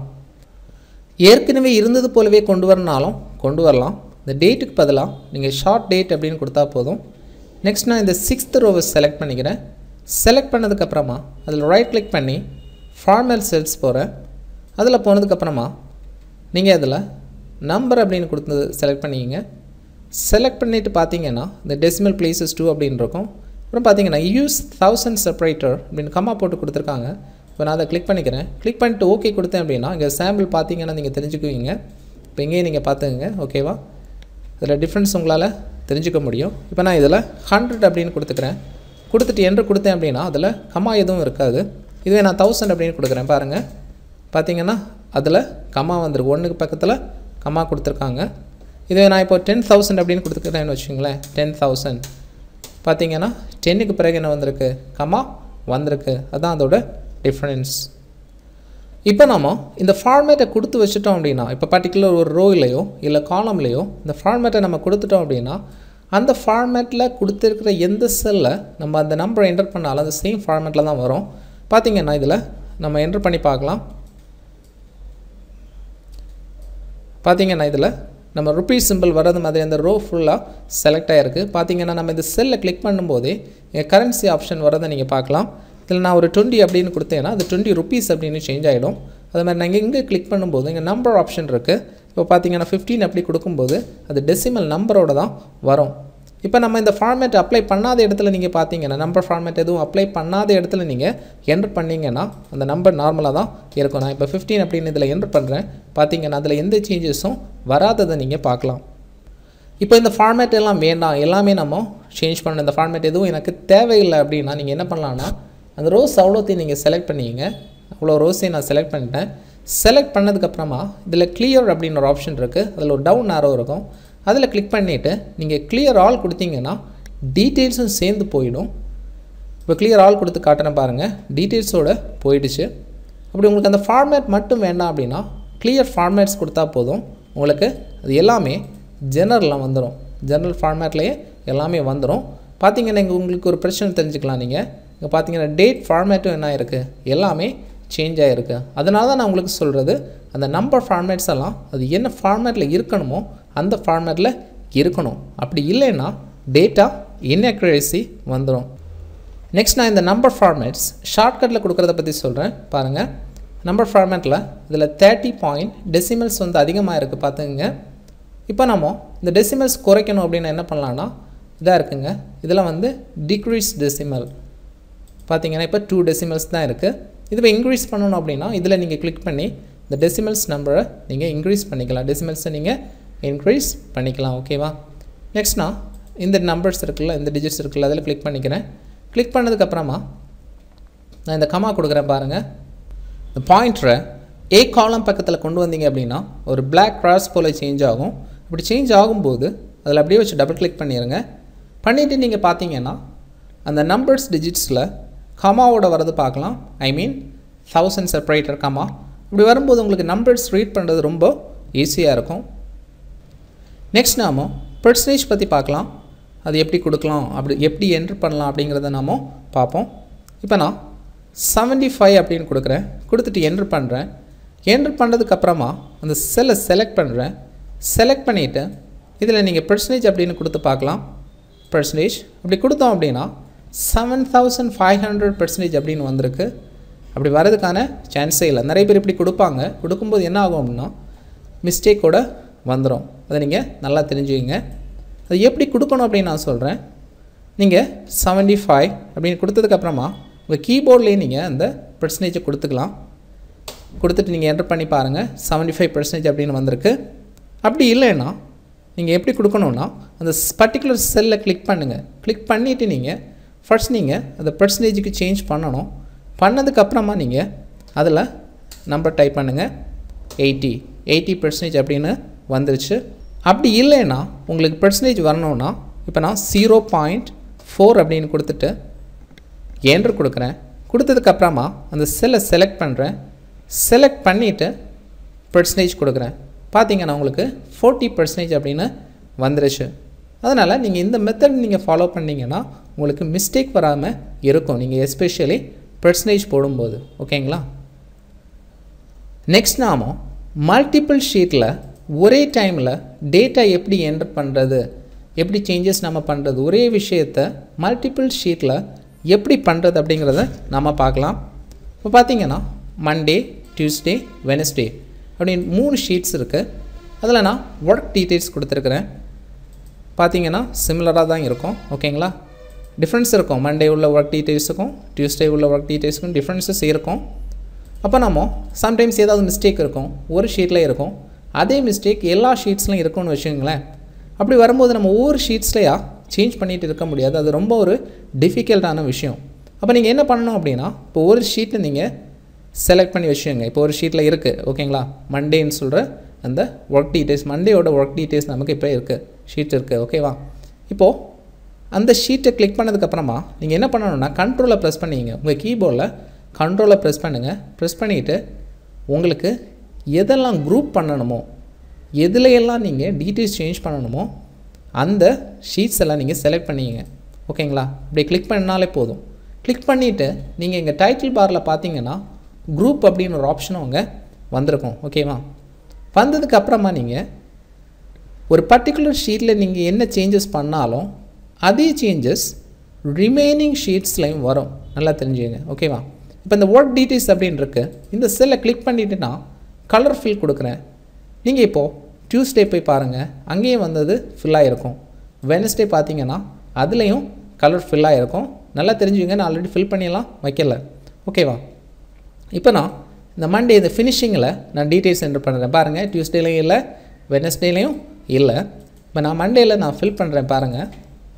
ஏற்கனவே இருந்தது போலவே கொண்டு வரனாலும் கொண்டு வரலாம் இந்த டேட்டுக்கு பதிலாக நீங்கள் ஷார்ட் டேட் அப்படின்னு கொடுத்தா போதும் நெக்ஸ்ட் நான் இந்த சிக்ஸ்த் ரோவை செலக்ட் பண்ணிக்கிறேன் செலக்ட் பண்ணதுக்கப்புறமா அதில் ரைட் கிளிக் பண்ணி ஃபார்மல் செல்ஸ் போகிறேன் அதில் போனதுக்கப்புறமா நீங்கள் அதில் நம்பர் அப்படின்னு கொடுத்து செலக்ட் பண்ணிக்கிங்க செலக்ட் பண்ணிவிட்டு பார்த்தீங்கன்னா இந்த டெசிமல் பிளேசஸ் டூ அப்படின்னு இருக்கும் அப்புறம் பார்த்தீங்கன்னா யூஸ் தௌசண்ட் செப்பரேட்டர் அப்படின்னு கம்மா போட்டு கொடுத்துருக்காங்க இப்போ நான் அதை கிளிக் பண்ணிக்கிறேன் கிளிக் பண்ணிட்டு ஓகே கொடுத்தேன் அப்படின்னா இங்கே சாம்பிள் பார்த்தீங்கன்னா நீங்கள் தெரிஞ்சுக்குவீங்க இப்போ இங்கேயே நீங்கள் பார்த்துங்க ஓகேவா இதில் டிஃப்ரென்ஸ் உங்களால் தெரிஞ்சுக்க முடியும் இப்போ நான் இதில் ஹண்ட்ரட் அப்படின்னு கொடுத்துக்கிறேன் கொடுத்துட்டு என்று கொடுத்தேன் அப்படின்னா அதில் கம்மா எதுவும் இருக்காது இதுவே நான் தௌசண்ட் அப்படின்னு கொடுக்குறேன் பாருங்கள் பார்த்தீங்கன்னா அதில் கம்மா வந்துருக்கு ஒன்றுக்கு பக்கத்தில் கம்மா கொடுத்துருக்காங்க இதுவே நான் இப்போ டென் தௌசண்ட் அப்படின்னு கொடுத்துக்கிறேன்னு வச்சுங்களேன் டென் தௌசண்ட் பார்த்தீங்கன்னா டென்னுக்கு பிறகு என்ன வந்திருக்கு கம்மா வந்திருக்கு அதுதான் அதோட டிஃப்ரென்ஸ் இப்போ நம்ம இந்த ஃபார்மேட்டை கொடுத்து வச்சுட்டோம் அப்படின்னா இப்போ பர்டிகுலர் ஒரு ரோயிலையோ இல்லை காலம்லேயோ இந்த ஃபார்மேட்டை நம்ம கொடுத்துட்டோம் அப்படின்னா அந்த ஃபார்மேட்டில் கொடுத்துருக்கிற எந்த செல்லில் நம்ம அந்த நம்பரை என்டர் பண்ணாலும் அந்த சேம் ஃபார்மேட்டில் தான் வரும் பார்த்தீங்கன்னா இதில் நம்ம என்டர் பண்ணி பார்க்கலாம் பார்த்தீங்கன்னா இதில் நம்ம ருபீஸ் சிம்பிள் வர்றது மாதிரி அந்த ரோ ஃபுல்லாக செலக்ட் ஆகிருக்கு பார்த்தீங்கன்னா நம்ம இந்த செல்லை கிளிக் பண்ணும்போதே கரன்சி ஆப்ஷன் வரதை நீங்கள் பார்க்கலாம் இதில் நான் ஒரு டுவெண்ட்டி அப்படின்னு கொடுத்தேன்னா அது டுவெண்ட்டி ருபீஸ் அப்படின்னு சேஞ்ச் ஆகிடும் அது மாதிரி நாங்கள் இங்கே கிளிக் பண்ணும்போது இங்கே நம்பர் ஆப்ஷன் இருக்குது இப்போ பார்த்தீங்கன்னா ஃபிஃப்டீன் அப்படி கொடுக்கும்போது அது டெசிமல் நம்பரோட தான் வரும் இப்போ நம்ம இந்த ஃபார்மேட் அப்ளை பண்ணாத இடத்துல நீங்கள் பார்த்தீங்கன்னா நம்பர் ஃபார்மேட் எதுவும் அப்ளை பண்ணாத இடத்துல நீங்கள் என்டர் பண்ணிங்கன்னா அந்த நம்பர் நார்மலாக தான் இருக்கும் நான் இப்போ ஃபிஃப்டீன் அப்படின்னு இதில் என்டர் பண்ணுறேன் பார்த்தீங்கன்னா அதில் எந்த சேஞ்சஸும் வராததை நீங்கள் பார்க்கலாம் இப்போ இந்த ஃபார்மேட் எல்லாம் வேண்டாம் எல்லாமே நம்ம சேஞ்ச் பண்ணணும் இந்த ஃபார்மேட் எதுவும் எனக்கு தேவையில்லை அப்படின்னா நீங்கள் என்ன பண்ணலான்னா அந்த ரோஸ் அவ்வளோத்தையும் நீங்கள் செலக்ட் பண்ணிக்கிங்க அவ்வளோ ரோஸையும் நான் செலக்ட் பண்ணிட்டேன் செலக்ட் பண்ணதுக்கப்புறமா இதில் கிளியர் அப்படின்னு ஒரு ஆப்ஷன் இருக்குது அதில் ஒரு டவுன் ஆரோ இருக்கும் அதில் கிளிக் பண்ணிவிட்டு நீங்கள் கிளியர் ஆல் கொடுத்தீங்கன்னா டீட்டெயில்ஸும் சேர்ந்து போயிடும் இப்போ கிளியர் ஆல் கொடுத்து காட்டுறேன் பாருங்கள் டீட்டெயில்ஸோடு போயிடுச்சு அப்படி உங்களுக்கு அந்த ஃபார்மேட் மட்டும் வேண்டாம் அப்படின்னா கிளியர் ஃபார்மேட்ஸ் கொடுத்தா போதும் உங்களுக்கு அது எல்லாமே ஜெனரலில் வந்துடும் ஜெனரல் ஃபார்மேட்லேயே எல்லாமே வந்துடும் பார்த்தீங்கன்னா இங்கே உங்களுக்கு ஒரு பிரச்சனை தெரிஞ்சுக்கலாம் நீங்கள் இங்கே பார்த்தீங்கன்னா டேட் ஃபார்மேட்டும் என்ன இருக்குது எல்லாமே சேஞ்ச் ஆகிருக்கு அதனால தான் நான் உங்களுக்கு சொல்கிறது அந்த நம்பர் ஃபார்மேட்ஸ் எல்லாம் அது என்ன ஃபார்மேட்டில் இருக்கணுமோ அந்த ஃபார்மேட்டில் இருக்கணும் அப்படி இல்லைன்னா டேட்டா இன்அக்யூரேசி வந்துடும் நெக்ஸ்ட் நான் இந்த நம்பர் ஃபார்மேட்ஸ் ஷார்ட்கட்டில் கொடுக்குறத பற்றி சொல்கிறேன் பாருங்கள் நம்பர் ஃபார்மேட்டில் இதில் தேர்ட்டி பாயிண்ட் டெசிமல்ஸ் வந்து அதிகமாக இருக்குது பார்த்துங்க இப்போ நம்ம இந்த டெசிமல்ஸ் குறைக்கணும் அப்படின்னு என்ன பண்ணலான்னா இதாக இருக்குங்க இதில் வந்து டிக்ரீஸ் டெசிமல் பார்த்தீங்கன்னா இப்போ டூ டெசிமல்ஸ் தான் இருக்குது இதுவே இன்க்ரீஸ் பண்ணணும் அப்படின்னா இதில் நீங்கள் கிளிக் பண்ணி இந்த டெசிமல்ஸ் நம்பரை நீங்கள் இன்க்ரீஸ் பண்ணிக்கலாம் டெசிமல்ஸை நீங்கள் இன்க்ரீஸ் பண்ணிக்கலாம் ஓகேவா நெக்ஸ்ட் நான் இந்த நம்பர்ஸ் இருக்குல்ல இந்த டிஜிட்ஸ் இருக்குல்ல அதில் கிளிக் பண்ணிக்கிறேன் கிளிக் பண்ணதுக்கப்புறமா நான் இந்த கமா கொடுக்குறேன் பாருங்கள் இந்த பாயிண்டரை ஏ காலம் பக்கத்தில் கொண்டு வந்தீங்க அப்படின்னா ஒரு பிளாக் கிராஸ் போல் சேஞ்ச் ஆகும் இப்படி சேஞ்ச் ஆகும்போது அதில் அப்படியே வச்சு டபுள் கிளிக் பண்ணிடுங்க பண்ணிவிட்டு நீங்கள் பார்த்தீங்கன்னா அந்த நம்பர்ஸ் டிஜிட்ஸில் கமாவோட வரது பார்க்கலாம் I mean thousand separator comma இப்படி வரும்போது உங்களுக்கு நம்பர்ஸ் ரீட் பண்ணுறது ரொம்ப ஈஸியாக இருக்கும் நெக்ஸ்ட் நாம பர்சன்டேஜ் பற்றி பார்க்கலாம் அது எப்படி கொடுக்கலாம் அப்படி எப்படி என்ட்ரு பண்ணலாம் அப்படிங்கிறத நாம பார்ப்போம் இப்போ நான் செவன்ட்டி ஃபைவ் அப்படின்னு கொடுக்குறேன் கொடுத்துட்டு என்ட்ரு பண்ணுறேன் என்ட்ரு பண்ணுறதுக்கப்புறமா அந்த செல்லை செலக்ட் பண்ணுறேன் செலக்ட் பண்ணிவிட்டு இதில் நீங்கள் பர்சன்டேஜ் அப்படின்னு கொடுத்து பார்க்கலாம் பர்சன்டேஜ் அப்படி கொடுத்தோம் அப்படின்னா seven thousand five hundred percentage அப்படின்னு வந்திருக்கு அப்படி வரதுக்கான சான்ஸே இல்லை நிறைய பேர் இப்படி கொடுப்பாங்க கொடுக்கும்போது என்ன ஆகும் அப்படின்னா மிஸ்டேக்கோட வந்துடும் அதை நீங்கள் நல்லா தெரிஞ்சுக்கிங்க அது எப்படி கொடுக்கணும் அப்படின்னு நான் சொல்கிறேன் நீங்கள் செவன்ட்டி ஃபைவ் அப்படின்னு கொடுத்ததுக்கப்புறமா உங்கள் கீபோர்ட்லேயே நீங்கள் அந்த பர்சன்டேஜை கொடுத்துக்கலாம் கொடுத்துட்டு நீங்கள் என்டர் பண்ணி பாருங்கள் செவன்ட்டி ஃபைவ் பர்சன்டேஜ் அப்படின்னு வந்திருக்கு அப்படி இல்லைன்னா நீங்கள் எப்படி கொடுக்கணுன்னா அந்த பர்டிகுலர் செல்லை கிளிக் பண்ணுங்கள் கிளிக் பண்ணிவிட்டு நீங்கள் ஃபர்ஸ்ட் நீங்கள் அந்த பர்சன்டேஜுக்கு சேஞ்ச் பண்ணணும் பண்ணதுக்கப்புறமா நீங்கள் அதில் நம்பர் டைப் பண்ணுங்கள் எயிட்டி எயிட்டி பர்சன்டேஜ் அப்படின்னு வந்துருச்சு அப்படி இல்லைன்னா உங்களுக்கு பர்சன்டேஜ் வரணும்னா இப்போ நான் ஜீரோ பாயிண்ட் ஃபோர் அப்படின்னு கொடுத்துட்டு ஏன்று கொடுக்குறேன் கொடுத்ததுக்கப்புறமா அந்த செல்லை செலக்ட் பண்ணுறேன் செலக்ட் பண்ணிவிட்டு பர்சன்டேஜ் கொடுக்குறேன் பார்த்தீங்கன்னா உங்களுக்கு ஃபோர்ட்டி பர்சன்டேஜ் அப்படின்னு வந்துருச்சு அதனால் நீங்கள் இந்த மெத்தட் நீங்கள் ஃபாலோ பண்ணிங்கன்னா உங்களுக்கு மிஸ்டேக் வராமல் இருக்கும் நீங்கள் எஸ்பெஷலி பர்சன்டேஜ் போடும்போது ஓகேங்களா நெக்ஸ்ட் நாம மல்டிபிள் ஷீட்டில் ஒரே டைமில் டேட்டா எப்படி என்டர் பண்ணுறது எப்படி சேஞ்சஸ் நம்ம பண்ணுறது ஒரே விஷயத்தை மல்டிபிள் ஷீட்டில் எப்படி பண்ணுறது அப்படிங்கிறத நம்ம பார்க்கலாம் இப்போ பார்த்தீங்கன்னா மண்டே டியூஸ்டே வெனஸ்டே அப்படின்னு மூணு ஷீட்ஸ் இருக்குது அதில் நான் ஒர்க் டீட்டெயில்ஸ் கொடுத்துருக்குறேன் பார்த்தீங்கன்னா சிமிலராக தான் இருக்கும் ஓகேங்களா டிஃப்ரென்ஸ் இருக்கும் மண்டே உள்ள ஒர்க் டீட்டெயில்ஸுக்கும் டியூஸ்டே உள்ள ஒர்க் டீட்டெயில்ஸுக்கும் டிஃப்ரென்சஸ் இருக்கும் அப்போ நம்ம சம்டைம்ஸ் ஏதாவது மிஸ்டேக் இருக்கும் ஒரு ஷீட்டில் இருக்கும் அதே மிஸ்டேக் எல்லா ஷீட்ஸ்லையும் இருக்கும்னு வச்சுக்கோங்களேன் அப்படி வரும்போது நம்ம ஒவ்வொரு ஷீட்ஸ்லையா சேஞ்ச் பண்ணிட்டு இருக்க முடியாது அது ரொம்ப ஒரு டிஃபிகல்ட்டான விஷயம் அப்போ நீங்கள் என்ன பண்ணணும் அப்படின்னா இப்போ ஒரு ஷீட்டை நீங்கள் செலக்ட் பண்ணி வச்சுக்கோங்க இப்போ ஒரு ஷீட்டில் இருக்குது ஓகேங்களா மண்டேன்னு சொல்கிற அந்த ஒர்க் டீட்டெயில்ஸ் மண்டேயோட ஒர்க் டீட்டெயில்ஸ் நமக்கு இப்போ இருக்குது ஷீட் இருக்குது ஓகேவா இப்போது அந்த ஷீட்டை கிளிக் பண்ணதுக்கப்புறமா நீங்கள் என்ன பண்ணணும்னா கண்ட்ரோலை ப்ரெஸ் பண்ணிங்க உங்கள் கீபோர்டில் கண்ட்ரோலை ப்ரெஸ் பண்ணுங்கள் ப்ரெஸ் பண்ணிவிட்டு உங்களுக்கு எதெல்லாம் குரூப் பண்ணணுமோ எதுலையெல்லாம் நீங்கள் டீட்டெயில்ஸ் சேஞ்ச் பண்ணணுமோ அந்த ஷீட்ஸ் எல்லாம் நீங்கள் செலக்ட் பண்ணிங்க ஓகேங்களா இப்படி கிளிக் பண்ணாலே போதும் கிளிக் பண்ணிவிட்டு நீங்கள் இங்கே டைட்டில் பாரில் பார்த்தீங்கன்னா குரூப் அப்படின்னு ஒரு ஆப்ஷனும் அங்கே வந்திருக்கும் ஓகேவா வந்ததுக்கு அப்புறமா நீங்கள் ஒரு பர்டிகுலர் ஷீட்டில் நீங்கள் என்ன சேஞ்சஸ் பண்ணாலும் அதே சேஞ்சஸ் ரிமைனிங் ஷீட்ஸ்லையும் வரும் நல்லா தெரிஞ்சுங்க ஓகேவா இப்போ இந்த ஒர்க் டீட்டெயில்ஸ் அப்படின்னு இருக்கு இந்த செல்லை கிளிக் பண்ணிவிட்டு நான் கலர் ஃபில் கொடுக்குறேன் நீங்கள் இப்போது டியூஸ்டே போய் பாருங்கள் அங்கேயும் வந்தது ஃபில்லாக இருக்கும் வெனஸ்டே பார்த்தீங்கன்னா அதுலேயும் கலர் ஃபில்லாக இருக்கும் நல்லா தெரிஞ்சுங்க நான் ஆல்ரெடி ஃபில் பண்ணியெல்லாம் வைக்கல ஓகேவா இப்போ நான் இந்த மண்டே இந்த ஃபினிஷிங்கில் நான் டீட்டெயில்ஸ் என்ட்ரு பண்ணுறேன் பாருங்கள் டியூஸ்டேலையும் இல்லை வெனஸ்டேலையும் இல்லை இப்போ நான் மண்டேயில் நான் ஃபில் பண்ணுறேன் பாருங்கள்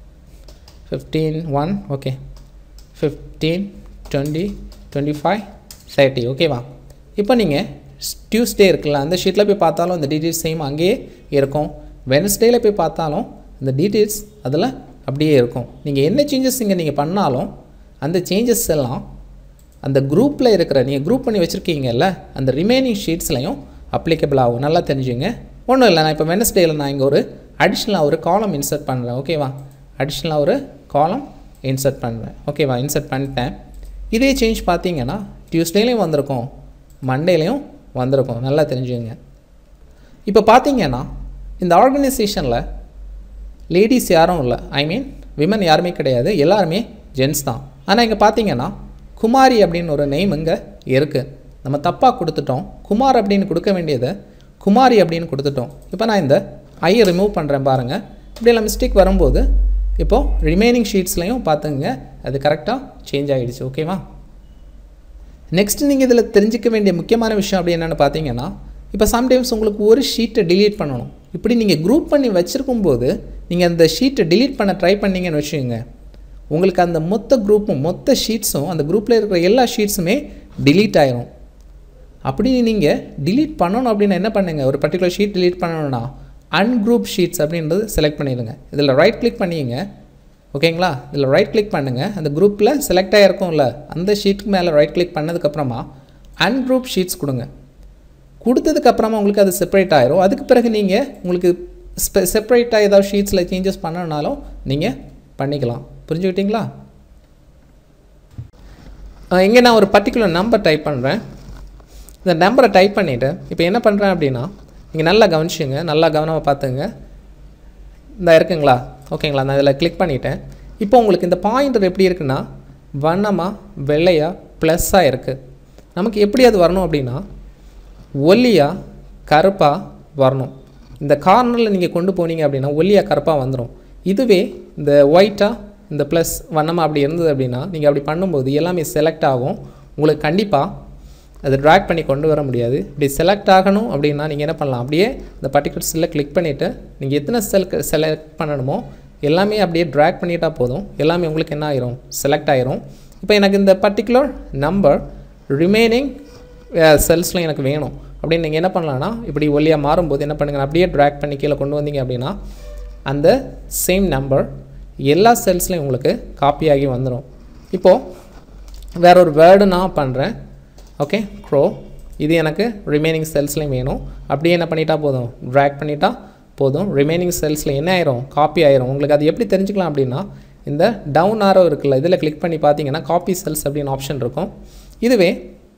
fifteen one okay fifteen twenty twenty five thirty ஓகேவா இப்போ நீங்கள் டியூஸ்டே இருக்குல்ல அந்த ஷீட்டில் போய் பார்த்தாலும் அந்த டீட்டெயில்ஸ் சேம் அங்கேயே இருக்கும் வெனஸ்டேயில் போய் பார்த்தாலும் இந்த டீட்டெயில்ஸ் அதில் அப்படியே இருக்கும் நீங்கள் என்ன சேஞ்சஸ் இங்கே நீங்கள் பண்ணாலும் அந்த சேஞ்சஸ் எல்லாம் அந்த குரூப்பில் இருக்கிற நீங்கள் குரூப் பண்ணி வச்சுருக்கீங்கல்ல அந்த ரிமைனிங் ஷீட்ஸ்லையும் அப்ளிகபிள் ஆகும் நல்லா தெரிஞ்சுங்க ஒன்றும் இல்லை நான் இப்போ வெனஸ்டேயில் நான் இங்கே ஒரு அடிஷ்னலாக ஒரு காலம் இன்சர்ட் பண்ணுறேன் ஓகேவா அடிஷ்னலாக ஒரு காலம் இன்சர்ட் பண்ணுறேன் ஓகேவா இன்சர்ட் பண்ணிட்டேன் இதே சேஞ்ச் பார்த்தீங்கன்னா டியூஸ்டேலையும் வந்திருக்கும் மண்டேலையும் வந்திருக்கும் நல்லா தெரிஞ்சுங்க இப்போ பார்த்தீங்கன்னா இந்த ஆர்கனைசேஷனில் லேடிஸ் யாரும் இல்லை ஐ மீன் விமன் யாருமே கிடையாது எல்லாருமே ஜென்ஸ் தான் ஆனால் இங்கே பார்த்தீங்கன்னா குமாரி அப்படின்னு ஒரு நெய்ம் இங்கே இருக்குது நம்ம தப்பாக கொடுத்துட்டோம் குமார் அப்படின்னு கொடுக்க வேண்டியதை குமாரி அப்படின்னு கொடுத்துட்டோம் இப்போ நான் இந்த ஐயை ரிமூவ் பண்ணுறேன் பாருங்கள் இப்படியெல்லாம் மிஸ்டேக் வரும்போது இப்போது ரிமைனிங் ஷீட்ஸ்லையும் பார்த்துங்க அது கரெக்டாக சேஞ்ச் ஆகிடுச்சு ஓகேவா நெக்ஸ்ட் நீங்கள் இதில் தெரிஞ்சிக்க வேண்டிய முக்கியமான விஷயம் அப்படி என்னென்னு பார்த்தீங்கன்னா இப்போ சம்டைம்ஸ் உங்களுக்கு ஒரு ஷீட்டை delete பண்ணணும் இப்படி நீங்கள் குரூப் பண்ணி வச்சுருக்கும் போது நீங்கள் அந்த ஷீட்டை delete பண்ண ட்ரை பண்ணீங்கன்னு வச்சுக்கோங்க உங்களுக்கு அந்த மொத்த குரூப்பும் மொத்த ஷீட்ஸும் அந்த குரூப்பில் இருக்கிற எல்லா ஷீட்ஸுமே delete ஆயிரும் அப்படி நீங்கள் delete பண்ணணும் அப்படின்னு என்ன பண்ணுங்க ஒரு பர்டிகுலர் ஷீட் delete பண்ணணும்னா அன்குரூப் ஷீட்ஸ் அப்படின்றது செலக்ட் பண்ணிடுங்க இதில் ரைட் கிளிக் பண்ணிங்க ஓகேங்களா இதில் ரைட் கிளிக் பண்ணுங்கள் அந்த குரூப்பில் செலக்ட் ஆகிருக்கும்ல அந்த ஷீட்டுக்கு மேலே ரைட் கிளிக் பண்ணதுக்கப்புறமா அன்குரூப் ஷீட்ஸ் கொடுங்க கொடுத்ததுக்கப்புறமா உங்களுக்கு அது செப்பரேட் ஆயிரும் அதுக்கு பிறகு நீங்கள் உங்களுக்கு ஸ்பெ செப்பரேட்டாக ஏதாவது ஷீட்ஸில் சேஞ்சஸ் பண்ணணுனாலும் நீங்கள் பண்ணிக்கலாம் புரிஞ்சுக்கிட்டீங்களா இங்கே நான் ஒரு பர்டிகுலர் நம்பர் டைப் பண்ணுறேன் இந்த நம்பரை டைப் பண்ணிவிட்டு இப்போ என்ன பண்ணுறேன் அப்படின்னா நீங்கள் நல்லா கவனிச்சுங்க நல்லா கவனமாக பார்த்துங்க இந்த இருக்குங்களா ஓகேங்களா நான் இதில் கிளிக் பண்ணிட்டேன் இப்போ உங்களுக்கு இந்த பாயிண்டர் எப்படி இருக்குன்னா வண்ணமாக வெள்ளையாக ப்ளஸ்ஸாக இருக்குது நமக்கு எப்படி அது வரணும் அப்படின்னா ஒல்லியாக கருப்பாக வரணும் இந்த கார்னரில் நீங்கள் கொண்டு போனீங்க அப்படின்னா ஒல்லியாக கருப்பாக வந்துடும் இதுவே இந்த ஒயிட்டாக இந்த ப்ளஸ் வண்ணமாக அப்படி இருந்தது அப்படின்னா நீங்கள் அப்படி பண்ணும்போது எல்லாமே செலக்ட் ஆகும் உங்களுக்கு கண்டிப்பாக அதை ட்ராக் பண்ணி கொண்டு வர முடியாது இப்படி செலக்ட் ஆகணும் அப்படின்னா நீங்கள் என்ன பண்ணலாம் அப்படியே இந்த பர்டிகுலர் செல்லை கிளிக் பண்ணிவிட்டு நீங்கள் எத்தனை செல் செலக்ட் பண்ணணுமோ எல்லாமே அப்படியே ட்ராக் பண்ணிட்டா போதும் எல்லாமே உங்களுக்கு என்ன ஆயிரும் செலக்ட் ஆயிரும் இப்போ எனக்கு இந்த பர்டிகுலர் நம்பர் ரிமைனிங் செல்ஸில் எனக்கு வேணும் அப்படின்னு நீங்கள் என்ன பண்ணலான்னா இப்படி ஒல்லியாக மாறும்போது என்ன பண்ணுங்க அப்படியே ட்ராக் பண்ணி கீழே கொண்டு வந்தீங்க அப்படின்னா அந்த சேம் நம்பர் எல்லா செல்ஸ்லையும் உங்களுக்கு காப்பி ஆகி வந்துடும் இப்போது வேற ஒரு வேர்டு நான் பண்ணுறேன் ஓகே க்ரோ இது எனக்கு ரிமைனிங் செல்ஸ்லையும் வேணும் அப்படியே என்ன பண்ணிட்டா போதும் ட்ராக் பண்ணிட்டா போதும் ரிமைனிங் செல்ஸில் என்ன ஆயிரும் காப்பி ஆயிரும் உங்களுக்கு அது எப்படி தெரிஞ்சுக்கலாம் அப்படின்னா இந்த டவுன் ஆரோ இருக்குல்ல இதில் கிளிக் பண்ணி பார்த்தீங்கன்னா காப்பி செல்ஸ் அப்படின்னு ஆப்ஷன் இருக்கும் இதுவே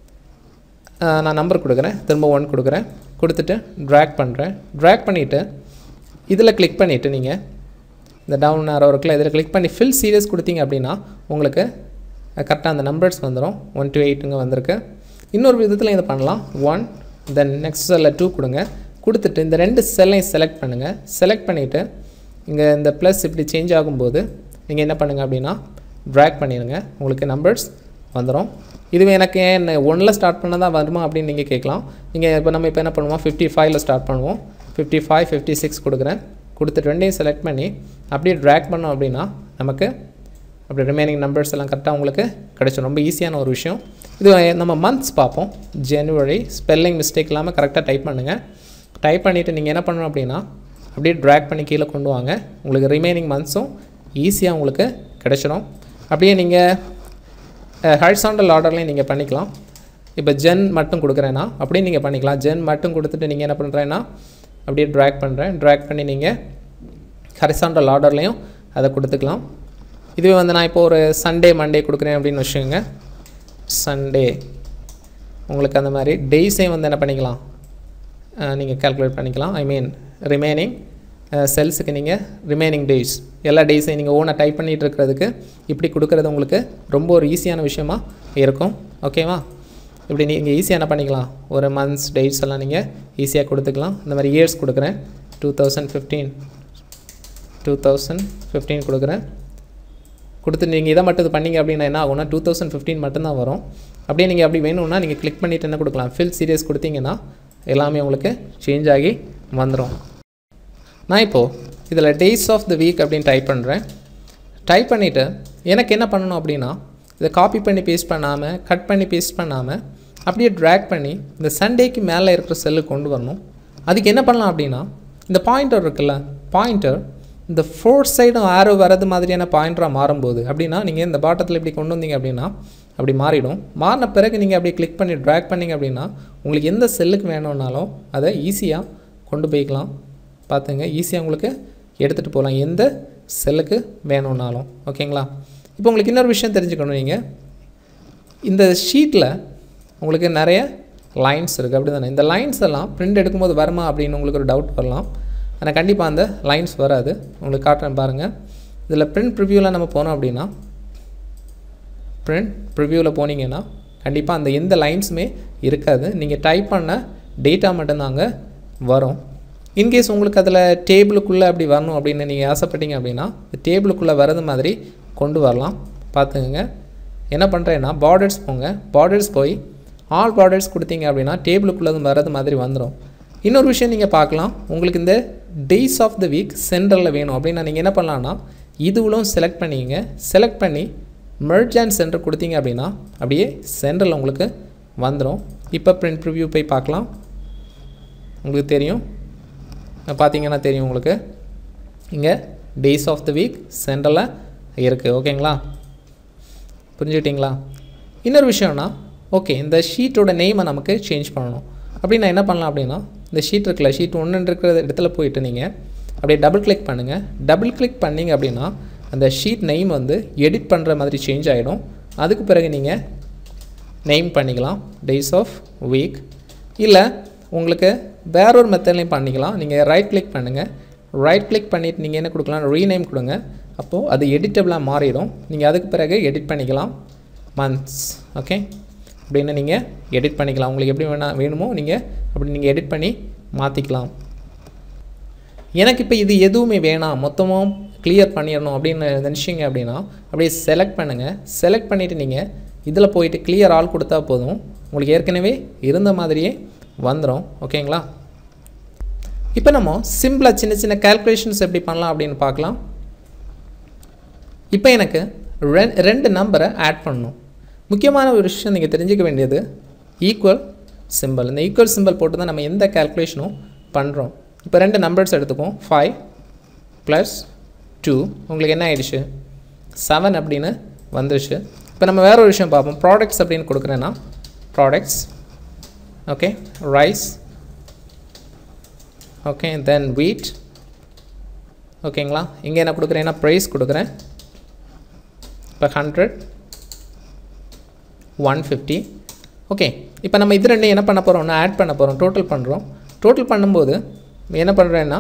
ஆஹ், நான் நம்பர் கொடுக்குறேன் திரும்ப ஒன் கொடுக்குறேன் கொடுத்துட்டு ட்ராக் பண்ணுறேன் ட்ராக் பண்ணிவிட்டு இதில் கிளிக் பண்ணிவிட்டு நீங்கள் இந்த டவுன் ஆரோ இருக்குல்ல இதில் கிளிக் பண்ணி ஃபில் சீரியஸ் கொடுத்தீங்க அப்படின்னா உங்களுக்கு கரெக்டாக அந்த நம்பர்ஸ் வந்துடும் ஒன் டு எயிட்டுங்க வந்திருக்கு இன்னொரு விதத்தில் இதை பண்ணலாம் ஒன் தென் நெக்ஸ்ட் செல்லில் டூ கொடுங்க கொடுத்துட்டு இந்த ரெண்டு செல்லையும் செலக்ட் பண்ணுங்கள் செலக்ட் பண்ணிவிட்டு இங்கே இந்த ப்ளஸ் இப்படி சேஞ்ச் ஆகும்போது நீங்கள் என்ன பண்ணுங்கள் அப்படின்னா ட்ராக் பண்ணிடுங்க உங்களுக்கு நம்பர்ஸ் வந்துடும் இதுவே எனக்கு ஏன் ஒன்றில் ஸ்டார்ட் பண்ண தான் வருமா அப்படின்னு நீங்கள் கேட்கலாம் நீங்கள் இப்போ நம்ம இப்போ என்ன பண்ணுவோம் ஃபிஃப்டி ஃபைவ்ல ஸ்டார்ட் பண்ணுவோம் ஃபிஃப்டி ஃபைவ் ஃபிஃப்டி சிக்ஸ் கொடுக்குறேன் கொடுத்துட்டு ரெண்டையும் செலக்ட் பண்ணி அப்படியே ட்ராக் பண்ணோம் அப்படின்னா நமக்கு அப்படி ரிமைனிங் நம்பர்ஸ் எல்லாம் கரெக்டாக உங்களுக்கு கிடைச்சிடும் ரொம்ப ஈஸியான ஒரு விஷயம் இது நம்ம மந்த்ஸ் பார்ப்போம் ஜனவரி ஸ்பெல்லிங் மிஸ்டேக் இல்லாமல் கரெக்டாக டைப் பண்ணுங்கள் டைப் பண்ணிவிட்டு நீங்கள் என்ன பண்ணணும் அப்படின்னா அப்படியே ட்ராக் பண்ணி கீழே கொண்டு வாங்க உங்களுக்கு ரிமைனிங் மந்த்ஸும் ஈஸியாக உங்களுக்கு கிடைச்சிடும் அப்படியே நீங்கள் ஹரிசாண்டல் ஆர்டர்லையும் நீங்கள் பண்ணிக்கலாம் இப்போ ஜென் மட்டும் கொடுக்குறேன்னா அப்படியே நீங்கள் பண்ணிக்கலாம் ஜென் மட்டும் கொடுத்துட்டு நீங்கள் என்ன பண்ணுறேன்னா அப்படியே ட்ராக் பண்ணுறேன் ட்ராக் பண்ணி நீங்கள் ஹரிசாண்டல் ஆர்டர்லையும் அதை கொடுத்துக்கலாம் இதுவே வந்து நான் இப்போ ஒரு சண்டே மண்டே கொடுக்குறேன் அப்படின்னு வச்சுக்கோங்க சண்டே உங்களுக்கு அந்த மாதிரி டேஸையும் வந்து என்ன பண்ணிக்கலாம் நீங்கள் கால்குலேட் பண்ணிக்கலாம் ஐ மீன் ரிமைனிங் செல்ஸுக்கு நீங்கள் ரிமைனிங் டேஸ் எல்லா டேஸையும் நீங்கள் ஓனாக டைப் பண்ணிகிட்டு இருக்கிறதுக்கு இப்படி கொடுக்குறது உங்களுக்கு ரொம்ப ஒரு ஈஸியான விஷயமா இருக்கும் ஓகேவா இப்படி நீங்கள் ஈஸியாக என்ன பண்ணிக்கலாம் ஒரு மந்த்ஸ் டேட்ஸ் எல்லாம் நீங்கள் ஈஸியாக கொடுத்துக்கலாம் இந்த மாதிரி இயர்ஸ் கொடுக்குறேன் two thousand fifteen two thousand fifteen கொடுக்குறேன் கொடுத்து நீங்கள் இதை மட்டும் இது பண்ணீங்க அப்படின்னா என்ன ஆகும்னா டூ தௌசண்ட் ஃபிஃப்டீன் மட்டும்தான் வரும் அப்படியே நீங்கள் அப்படி வேணும்னா நீங்கள் கிளிக் பண்ணிவிட்டு என்ன கொடுக்கலாம் ஃபில் சீரியஸ் கொடுத்தீங்கன்னா எல்லாமே உங்களுக்கு சேஞ்ச் ஆகி வந்துடும் நான் இப்போது இதில் டேஸ் ஆஃப் த வீக் அப்படின்னு டைப் பண்ணுறேன் டைப் பண்ணிவிட்டு எனக்கு என்ன பண்ணணும் அப்படின்னா இதை காப்பி பண்ணி பேஸ்ட் பண்ணாமல் கட் பண்ணி பேஸ்ட் பண்ணாமல் அப்படியே ட்ராக் பண்ணி இந்த சண்டேக்கு மேலே இருக்கிற செல்லு கொண்டு வரணும் அதுக்கு என்ன பண்ணலாம் அப்படின்னா இந்த பாயிண்டர் இருக்குல்ல பாயிண்டர் இந்த ஃபோர் சைடும் ஆரோ வரது மாதிரியான பாயிண்டராக மாறும்போது அப்படின்னா நீங்கள் இந்த பாட்டத்தில் இப்படி கொண்டு வந்தீங்க அப்படின்னா அப்படி மாறிடும் மாறின பிறகு நீங்கள் அப்படி கிளிக் பண்ணி ட்ராக் பண்ணீங்க அப்படின்னா உங்களுக்கு எந்த செல்லுக்கு வேணும்னாலும் அதை ஈஸியாக கொண்டு போய்க்கலாம் பார்த்துங்க ஈஸியாக உங்களுக்கு எடுத்துகிட்டு போகலாம் எந்த செல்லுக்கு வேணும்னாலும் ஓகேங்களா இப்போ உங்களுக்கு இன்னொரு விஷயம் தெரிஞ்சுக்கணும் நீங்கள் இந்த ஷீட்டில் உங்களுக்கு நிறைய லைன்ஸ் இருக்குது அப்படி தானே இந்த லைன்ஸ் எல்லாம் பிரிண்ட் எடுக்கும்போது வருமா அப்படின்னு உங்களுக்கு ஒரு டவுட் வரலாம் ஆனால் கண்டிப்பாக அந்த லைன்ஸ் வராது உங்களுக்கு காட்டுறேன் பாருங்கள் இதில் பிரிண்ட் ப்ரிவ்யூவில் நம்ம போனோம் அப்படின்னா பிரிண்ட் ப்ரிவ்யூவில் போனீங்கன்னா கண்டிப்பாக அந்த எந்த லைன்ஸுமே இருக்காது நீங்கள் டைப் பண்ண டேட்டா மட்டும்தாங்க வரும் இன்கேஸ் உங்களுக்கு அதில் டேபிளுக்குள்ளே அப்படி வரணும் அப்படின்னு நீங்கள் ஆசைப்பட்டீங்க அப்படின்னா டேபிளுக்குள்ளே வரது மாதிரி கொண்டு வரலாம் பார்த்துக்கோங்க என்ன பண்ணுறேன்னா பார்டர்ஸ் போங்க பார்டர்ஸ் போய் ஆல் பார்டர்ஸ் கொடுத்தீங்க அப்படின்னா டேபிளுக்குள்ளே வரது மாதிரி வந்துடும் இன்னொரு விஷயம் நீங்கள் பார்க்கலாம் உங்களுக்கு இந்த டேஸ் ஆஃப் த வீக் சென்டரில் வேணும் அப்படின்னா நீங்கள் என்ன பண்ணலான்னா இதுவும் செலக்ட் பண்ணிங்க செலக்ட் பண்ணி மெர்ஜ் அண்ட் சென்டர் கொடுத்தீங்க அப்படின்னா அப்படியே சென்டரில் உங்களுக்கு வந்துடும் இப்போ பிரிண்ட் ப்ரிவ்யூ போய் பார்க்கலாம் உங்களுக்கு தெரியும் பார்த்தீங்கன்னா தெரியும் உங்களுக்கு இங்கே டேஸ் ஆஃப் த வீக் சென்டரில் இருக்குது ஓகேங்களா புரிஞ்சுக்கிட்டிங்களா இன்னொரு விஷயம்னா ஓகே இந்த ஷீட்டோட நெய்மை நமக்கு சேஞ்ச் பண்ணணும் அப்படின்னா என்ன பண்ணலாம் அப்படின்னா இந்த ஷீட் இருக்குல்ல ஷீட் ஒன்று இருக்கிற இடத்துல போயிட்டு நீங்கள் அப்படியே டபுள் கிளிக் பண்ணுங்கள் டபுள் கிளிக் பண்ணிங்க அப்படின்னா அந்த ஷீட் நெய்ம் வந்து எடிட் பண்ணுற மாதிரி சேஞ்ச் ஆகிடும் அதுக்கு பிறகு நீங்கள் நெய்ம் பண்ணிக்கலாம் டேஸ் ஆஃப் வீக் இல்லை உங்களுக்கு வேற ஒரு மெத்தட்லையும் பண்ணிக்கலாம் நீங்கள் ரைட் கிளிக் பண்ணுங்கள் ரைட் கிளிக் பண்ணிவிட்டு நீங்கள் என்ன கொடுக்கலாம் ரீநேம் கொடுங்க அப்போது அது எடிட்டபிளாக மாறிடும் நீங்கள் அதுக்கு பிறகு எடிட் பண்ணிக்கலாம் மந்த்ஸ் ஓகே அப்படின்னு நீங்கள் எடிட் பண்ணிக்கலாம் உங்களுக்கு எப்படி வேணா வேணுமோ நீங்கள் அப்படி நீங்கள் எடிட் பண்ணி மாற்றிக்கலாம் எனக்கு இப்போ இது எதுவுமே வேணாம் மொத்தமாக கிளியர் பண்ணிடணும் அப்படின்னு நினச்சிங்க அப்படின்னா அப்படியே செலக்ட் பண்ணுங்கள் செலக்ட் பண்ணிவிட்டு நீங்கள் இதில் போயிட்டு கிளியர் ஆல் கொடுத்தா போதும் உங்களுக்கு ஏற்கனவே இருந்த மாதிரியே வந்துடும் ஓகேங்களா இப்போ நம்ம சிம்பிளாக சின்ன சின்ன கேல்குலேஷன்ஸ் எப்படி பண்ணலாம் அப்படின்னு பார்க்கலாம் இப்போ எனக்கு ரெ ரெண்டு நம்பரை ஆட் பண்ணணும் முக்கியமான ஒரு விஷயம் நீங்கள் தெரிஞ்சுக்க வேண்டியது ஈக்குவல் சிம்பிள் இந்த ஈக்குவல் சிம்பிள் போட்டு தான் நம்ம எந்த கேல்குலேஷனும் பண்ணுறோம் இப்போ ரெண்டு நம்பர்ஸ் எடுத்துப்போம் ஃபைவ் ப்ளஸ் டூ உங்களுக்கு என்ன ஆயிடுச்சு செவன் அப்படின்னு வந்துருச்சு இப்போ நம்ம வேற ஒரு விஷயம் பார்ப்போம் ப்ராடக்ட்ஸ் அப்படின்னு கொடுக்குறேன்னா products okay rice okay then wheat ஓகேங்களா இங்கே என்ன கொடுக்குறேன்னா ப்ரைஸ் கொடுக்குறேன் இப்போ ஹண்ட்ரட் ஒன் ஃபிஃப்டி ஓகே இப்போ நம்ம இது ரெண்டையும் என்ன பண்ண போகிறோம்னா ஆட் பண்ண போகிறோம் டோட்டல் பண்ணுறோம் டோட்டல் பண்ணும்போது என்ன பண்ணுறேன்னா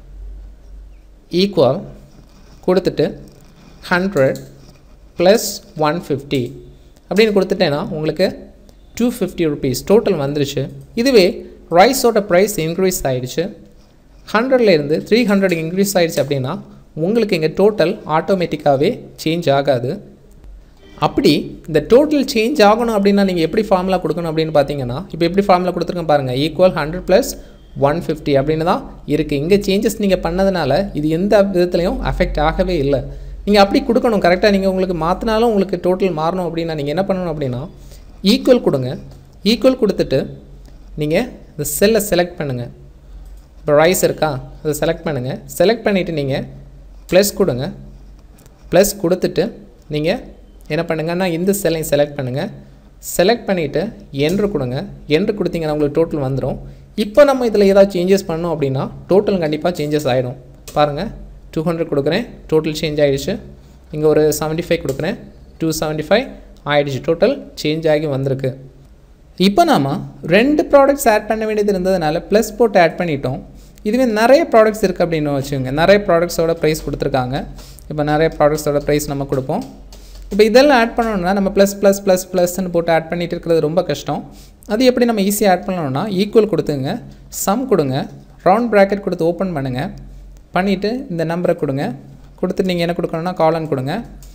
ஈக்குவல் கொடுத்துட்டு ஹண்ட்ரட் ப்ளஸ் ஒன் ஃபிஃப்டி அப்படின்னு கொடுத்துட்டேன்னா உங்களுக்கு டூ ஃபிஃப்டி ருபீஸ் டோட்டல் வந்துருச்சு இதுவே ரைஸோட ப்ரைஸ் இன்க்ரீஸ் ஆகிடுச்சு ஹண்ட்ரட்லேருந்து த்ரீ ஹண்ட்ரட் இன்க்ரீஸ் ஆகிடுச்சு அப்படின்னா உங்களுக்கு இங்கே டோட்டல் ஆட்டோமேட்டிக்காகவே சேஞ்ச் ஆகாது அப்படி இந்த டோட்டல் சேஞ்ச் ஆகணும் அப்படின்னா நீங்கள் எப்படி ஃபார்முலா கொடுக்கணும் அப்படின்னு பார்த்தீங்கன்னா இப்போ எப்படி ஃபார்முலா கொடுத்துருக்கேன் பாருங்கள் equal hundred plus one fifty அப்படின்னு தான் இருக்குது இங்கே சேஞ்சஸ் நீங்கள் பண்ணதுனால இது எந்த விதத்துலையும் அஃபெக்ட் ஆகவே இல்லை நீங்கள் அப்படி கொடுக்கணும் கரெக்டாக நீங்கள் உங்களுக்கு மாற்றினாலும் உங்களுக்கு டோட்டல் மாறணும் அப்படின்னா நீங்கள் என்ன பண்ணணும் அப்படின்னா ஈக்குவல் கொடுங்க ஈக்குவல் கொடுத்துட்டு நீங்கள் இந்த செல்லை செலக்ட் பண்ணுங்கள் இப்போ ரைஸ் இருக்கா அதை செலக்ட் பண்ணுங்கள் செலக்ட் பண்ணிவிட்டு நீங்கள் ப்ளஸ் கொடுங்க ப்ளஸ் கொடுத்துட்டு நீங்கள் என்ன பண்ணுங்கன்னா இந்த செல்லையும் செலக்ட் பண்ணுங்கள் செலக்ட் பண்ணிவிட்டு என்ட்ரு கொடுங்க என்ட்ரு கொடுத்தீங்கன்னா உங்களுக்கு டோட்டல் வந்துடும் இப்போ நம்ம இதில் ஏதாவது சேஞ்சஸ் பண்ணோம் அப்படின்னா டோட்டல் கண்டிப்பாக சேஞ்சஸ் ஆகிடும் பாருங்கள் டூ ஹண்ட்ரட் கொடுக்குறேன் டோட்டல் சேஞ்ச் ஆகிடுச்சு இங்கே ஒரு செவன்ட்டி ஃபைவ் கொடுக்குறேன் டூ செவன்ட்டி ஃபைவ் ஆகிடுச்சு டோட்டல் சேஞ்ச் ஆகி வந்திருக்கு இப்போ நாம் ரெண்டு ப்ராடக்ட்ஸ் ஆட் பண்ண வேண்டியது இருந்ததுனால ப்ளஸ் போட்டு ஆட் பண்ணிட்டோம் இதுவே நிறைய ப்ராடக்ட்ஸ் இருக்குது அப்படின்னு வச்சுக்கோங்க நிறைய ப்ராடக்ட்ஸோட ப்ரைஸ் கொடுத்துருக்காங்க இப்போ நிறைய ப்ராடக்ட்ஸோட ப்ரைஸ் நம்ம கொடுப்போம் இப்போ இதெல்லாம் ஆட் பண்ணணும்னா நம்ம ப்ளஸ் ப்ளஸ் ப்ளஸ் ப்ளஸ்ன்னு போட்டு ஆட் பண்ணிட்டு இருக்கிறது ரொம்ப கஷ்டம் அது எப்படி நம்ம ஈஸியாக ஆட் பண்ணணும்னா ஈக்குவல் கொடுத்துங்க சம் கொடுங்க ரவுண்ட் ப்ராக்கெட் கொடுத்து ஓப்பன் பண்ணுங்கள் பண்ணிவிட்டு இந்த நம்பரை கொடுங்க கொடுத்துட்டு நீங்கள் என்ன கொடுக்கணும்னா காலன் கொடுங்க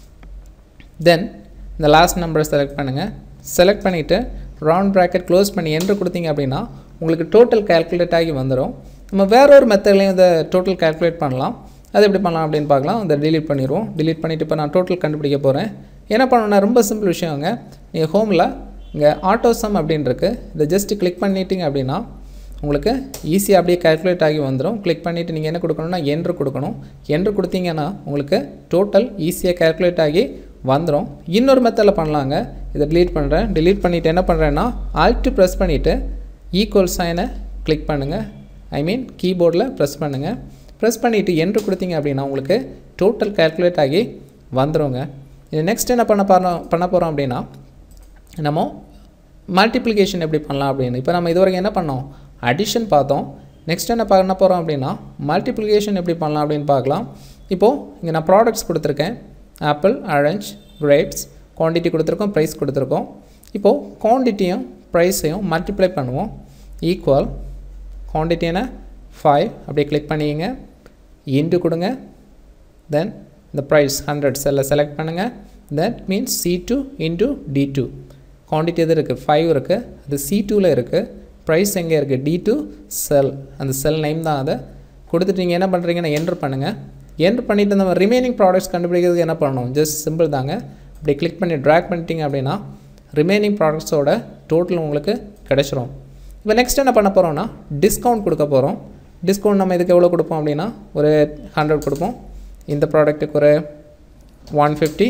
தென் இந்த லாஸ்ட் நம்பரை செலக்ட் பண்ணுங்கள் செலக்ட் பண்ணிவிட்டு ரவுண்ட் ப்ராக்கெட் க்ளோஸ் பண்ணி என்று கொடுத்தீங்க அப்படின்னா உங்களுக்கு டோட்டல் கேல்குலேட் ஆகி வந்துடும் நம்ம வேற ஒரு மெத்தட்லையும் இந்த டோட்டல் கால்குலேட் பண்ணலாம் அது எப்படி பண்ணலாம் அப்படின்னு பார்க்கலாம் அதை delete பண்ணிடுவோம் delete பண்ணிவிட்டு இப்போ நான் டோட்டல் கண்டுபிடிக்க போகிறேன் என்ன பண்ணணும்னா ரொம்ப சிம்பிள் விஷயங்க நீங்கள் ஹோமில் இங்கே ஆட்டோ சம் அப்படின்னு இருக்கு இதை ஜஸ்ட் கிளிக் பண்ணிட்டீங்க அப்படின்னா உங்களுக்கு ஈஸியாக அப்படியே கால்குலேட் ஆகி வந்துடும் கிளிக் பண்ணிவிட்டு நீங்கள் என்ன கொடுக்கணும்னா என்ட்ரு கொடுக்கணும் என்ட்ரு கொடுத்தீங்கன்னா உங்களுக்கு டோட்டல் ஈஸியாக கால்குலேட் ஆகி வந்துடும் இன்னொரு மெத்தடில் பண்ணலாங்க இதை delete பண்ணுறேன் delete பண்ணிவிட்டு என்ன பண்ணுறேன்னா ஆல்ட்டு ப்ரெஸ் பண்ணிவிட்டு ஈக்குவல் சைனை கிளிக் பண்ணுங்கள் ஐ மீன் கீபோர்டில் ப்ரெஸ் பண்ணுங்கள் ப்ரெஸ் பண்ணிவிட்டு என்ட்ரு கொடுத்தீங்க அப்படின்னா உங்களுக்கு டோட்டல் கால்குலேட் ஆகி வந்துருங்க இது நெக்ஸ்ட் என்ன பண்ண போகிறோம் பண்ண போகிறோம் அப்படின்னா நம்ம மல்டிப்ளிகேஷன் எப்படி பண்ணலாம் அப்படின்னு இப்போ நம்ம இது வரைக்கும் என்ன பண்ணோம் அடிஷன் பார்த்தோம் நெக்ஸ்ட் என்ன பண்ண போகிறோம் அப்படின்னா மல்டிப்ளிகேஷன் எப்படி பண்ணலாம் அப்படின்னு பார்க்கலாம் இப்போது இங்கே நான் ப்ராடக்ட்ஸ் கொடுத்துருக்கேன் ஆப்பிள் ஆரஞ்ச் கிரேப்ஸ் குவான்டிட்டி கொடுத்துருக்கோம் ப்ரைஸ் கொடுத்துருக்கோம் இப்போது குவான்டிட்டியும் ப்ரைஸையும் மல்டிப்ளை பண்ணுவோம் ஈக்குவல் குவான்டிட்டி என்ன ஃபைவ் அப்படியே கிளிக் பண்ணிக்கங்க இன்ட்டு கொடுங்க தென் இந்த ப்ரைஸ் ஹண்ட்ரட் செல்லை செலக்ட் பண்ணுங்கள் then means C two into D two quantity எது இருக்குது ஃபைவ் இருக்குது அது சி டூவில் இருக்குது ப்ரைஸ் எங்கே இருக்குது டி டூ செல் அந்த செல் நேம் தான் அதை கொடுத்துட்டு நீங்கள் என்ன பண்ணுறீங்கன்னா என்ட்ரு பண்ணுங்கள் என்ட்ரு பண்ணிவிட்டு நம்ம ரிமைனிங் ப்ராடக்ட்ஸ் கண்டுபிடிக்கிறதுக்கு என்ன பண்ணணும் ஜஸ்ட் சிம்பிள் தாங்க அப்படி கிளிக் பண்ணி ட்ராக் பண்ணிட்டீங்க அப்படின்னா ரிமைனிங் ப்ராடக்ட்ஸோட டோட்டல் உங்களுக்கு கிடச்சிரும் இப்போ நெக்ஸ்ட் என்ன பண்ண போகிறோம்னா டிஸ்கவுண்ட் கொடுக்க போகிறோம் டிஸ்கவுண்ட் நம்ம இதுக்கு எவ்வளோ கொடுப்போம் அப்படின்னா ஒரு ஹண்ட்ரட் கொடுப்போம் இந்த ப்ராடக்ட்டுக்கு ஒரு ஒன் ஃபிஃப்டி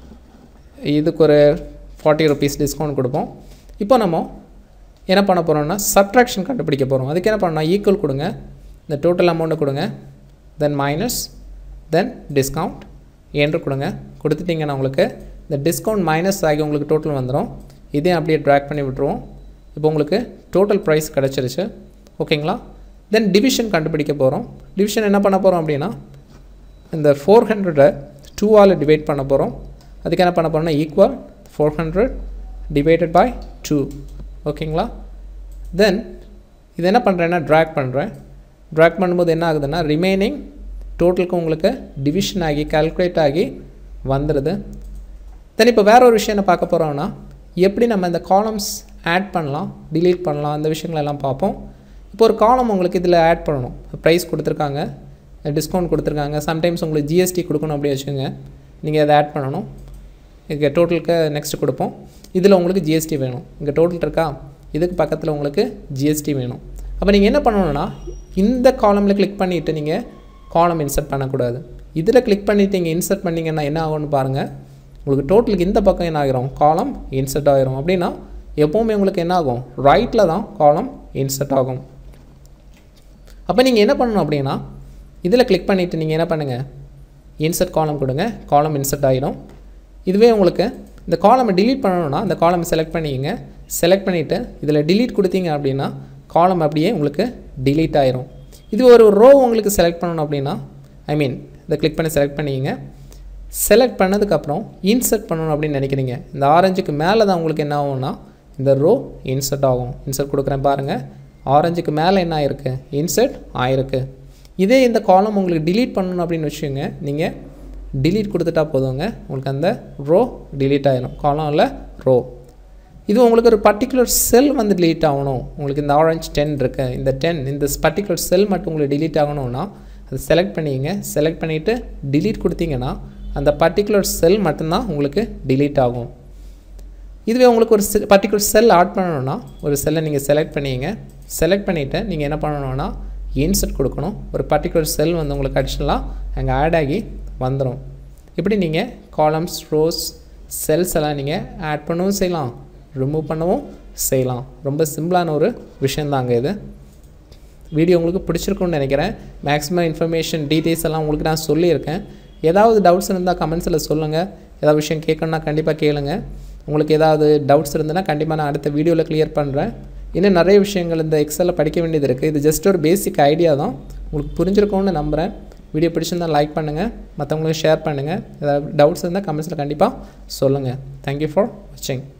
இதுக்கு ஒரு ஃபார்ட்டி ருபீஸ் டிஸ்கவுண்ட் கொடுப்போம் இப்போ நம்ம என்ன பண்ண போகிறோம்னா சப்ட்ராக்ஷன் கண்டுபிடிக்க போகிறோம் அதுக்கு என்ன பண்ணணும் ஈக்குவல் கொடுங்க இந்த டோட்டல் அமௌண்ட்டை கொடுங்க தென் மைனஸ் தென் டிஸ்கவுண்ட் என்று கொடுங்க கொடுத்துட்டிங்கன்னா உங்களுக்கு இந்த டிஸ்கவுண்ட் மைனஸ் ஆகி உங்களுக்கு டோட்டல் வந்துடும் இதையும் அப்படியே ட்ராக் பண்ணி விட்டுருவோம் இப்போ உங்களுக்கு டோட்டல் ப்ரைஸ் கிடச்சிருச்சு ஓகேங்களா தென் டிவிஷன் கண்டுபிடிக்க போகிறோம் டிவிஷன் என்ன பண்ண போகிறோம் அப்படின்னா இந்த ஃபோர் ஹண்ட்ரடை டூவால் டிவைட் பண்ண போகிறோம் அதுக்கு என்ன பண்ண போகிறோம்னா equal four hundred divided by two ஓகேங்களா தென் இது என்ன பண்ணுறேன்னா ட்ராக் பண்ணுறேன் ட்ராக் பண்ணும்போது என்ன ஆகுதுன்னா ரிமைனிங் டோட்டலுக்கு உங்களுக்கு டிவிஷன் ஆகி கால்குலேட் ஆகி வந்துடுது தென் இப்போ வேற ஒரு விஷயம் என்ன பார்க்க போகிறோம்னா எப்படி நம்ம இந்த காலம்ஸ் ஆட் பண்ணலாம் டிலீட் பண்ணலாம் அந்த விஷயங்களெல்லாம் பார்ப்போம் இப்போ ஒரு காலம் உங்களுக்கு இதில் ஆட் பண்ணணும் ப்ரைஸ் கொடுத்துருக்காங்க டிஸ்கவுண்ட் கொடுத்துருக்காங்க சம்டைம்ஸ் உங்களுக்கு ஜிஎஸ்டி கொடுக்கணும் அப்படி வச்சுக்கோங்க நீங்கள் அதை ஆட் பண்ணணும் இங்கே டோட்டலுக்கு நெக்ஸ்ட் கொடுப்போம் இதில் உங்களுக்கு ஜிஎஸ்டி வேணும் இங்கே டோட்டல் இருக்கா இதுக்கு பக்கத்தில் உங்களுக்கு ஜிஎஸ்டி வேணும் அப்போ நீங்கள் என்ன பண்ணணும்னா இந்த காலமில் கிளிக் பண்ணிவிட்டு நீங்கள் காலம் இன்சர்ட் பண்ணக்கூடாது இதில் கிளிக் பண்ணிவிட்டு இங்கே இன்சர்ட் பண்ணிங்கன்னா என்ன ஆகும்னு பாருங்கள் உங்களுக்கு டோட்டலுக்கு இந்த பக்கம் என்ன ஆகிரும் காலம் இன்சர்ட் ஆகிரும் அப்படின்னா எப்போவுமே உங்களுக்கு என்ன ஆகும் ரைட்டில் தான் காலம் இன்சர்ட் ஆகும் அப்போ நீங்கள் என்ன பண்ணணும் அப்படின்னா இதில் கிளிக் பண்ணிவிட்டு நீங்கள் என்ன பண்ணுங்கள் இன்சர்ட் காலம் கொடுங்க காலம் இன்சர்ட் ஆகிடும் இதுவே உங்களுக்கு இந்த காலமை டிலீட் பண்ணணும்னா அந்த காலம் செலக்ட் பண்ணிக்கங்க செலக்ட் பண்ணிவிட்டு இதில் டிலீட் கொடுத்தீங்க அப்படின்னா காலம் அப்படியே உங்களுக்கு டிலீட் ஆயிரும் இது ஒரு ரோ உங்களுக்கு செலக்ட் பண்ணணும் அப்படின்னா ஐ மீன் இதை கிளிக் பண்ணி செலக்ட் பண்ணிக்கங்க செலக்ட் பண்ணதுக்கப்புறம் இன்சர்ட் பண்ணணும் அப்படின்னு நினைக்கிறீங்க இந்த ஆரஞ்சுக்கு மேலே தான் உங்களுக்கு என்ன ஆகும்னா இந்த ரோ இன்சர்ட் ஆகும் இன்சர்ட் கொடுக்குறேன் பாருங்கள் ஆரஞ்சுக்கு மேலே என்ன ஆயிருக்கு இன்சர்ட் ஆயிருக்கு இதே இந்த காலம் உங்களுக்கு டிலீட் பண்ணணும் அப்படின்னு வச்சுக்கோங்க நீங்கள் டிலீட் கொடுத்துட்டா போதுங்க உங்களுக்கு அந்த ரோ டிலீட் ஆகிடும் காலம் இல்லை ரோ இது உங்களுக்கு ஒரு பர்டிகுலர் செல் வந்து டிலீட் ஆகணும் உங்களுக்கு இந்த ஆரஞ்ச் டென் இருக்கு இந்த டென் இந்த பர்டிகுலர் செல் மட்டும் உங்களுக்கு டிலீட் ஆகணும்னா அதை செலக்ட் பண்ணிங்க செலக்ட் பண்ணிவிட்டு டிலீட் கொடுத்தீங்கன்னா அந்த பர்டிகுலர் செல் மட்டும்தான் உங்களுக்கு டிலீட் ஆகும் இதுவே உங்களுக்கு ஒரு பர்டிகுலர் செல் ஆட் பண்ணணும்னா ஒரு செல்லை நீங்கள் செலக்ட் பண்ணிங்க செலக்ட் பண்ணிவிட்டு நீங்கள் என்ன பண்ணணும்னா இன்சர்ட் கொடுக்கணும் ஒரு பர்டிகுலர் செல் வந்து உங்களுக்கு அடிஷ்னலாக அங்கே ஆட் ஆகி வந்துடும் இப்படி நீங்கள் காலம்ஸ் ரோஸ் செல்ஸ் எல்லாம் நீங்கள் ஆட் பண்ணவும் செய்யலாம் ரிமூவ் பண்ணவும் செய்யலாம் ரொம்ப சிம்பிளான ஒரு விஷயந்தாங்க இது வீடியோ உங்களுக்கு பிடிச்சிருக்குன்னு நினைக்கிறேன் மேக்ஸிமம் இன்ஃபர்மேஷன் டீட்டெயில்ஸ் எல்லாம் உங்களுக்கு நான் சொல்லியிருக்கேன் ஏதாவது டவுட்ஸ் இருந்தால் கமெண்ட்ஸில் சொல்லுங்கள் ஏதாவது விஷயம் கேட்கணுன்னா கண்டிப்பாக கேளுங்க உங்களுக்கு ஏதாவது டவுட்ஸ் இருந்ததுன்னா கண்டிப்பாக நான் அடுத்த வீடியோவில் கிளியர் பண்ணுறேன் இன்னும் நிறைய விஷயங்கள் இந்த எக்ஸலில் படிக்க வேண்டியது இருக்குது இது ஜஸ்ட் ஒரு பேசிக் ஐடியா தான் உங்களுக்கு புரிஞ்சிருக்கும்னு நம்புகிறேன் வீடியோ பிடிச்சிருந்தால் லைக் பண்ணுங்கள் மற்றவங்களுக்கு ஷேர் பண்ணுங்கள் ஏதாவது டவுட்ஸ் இருந்தால் கமெண்ட்ஸில் கண்டிப்பாக சொல்லுங்கள் தேங்க்யூ ஃபார் வாட்சிங்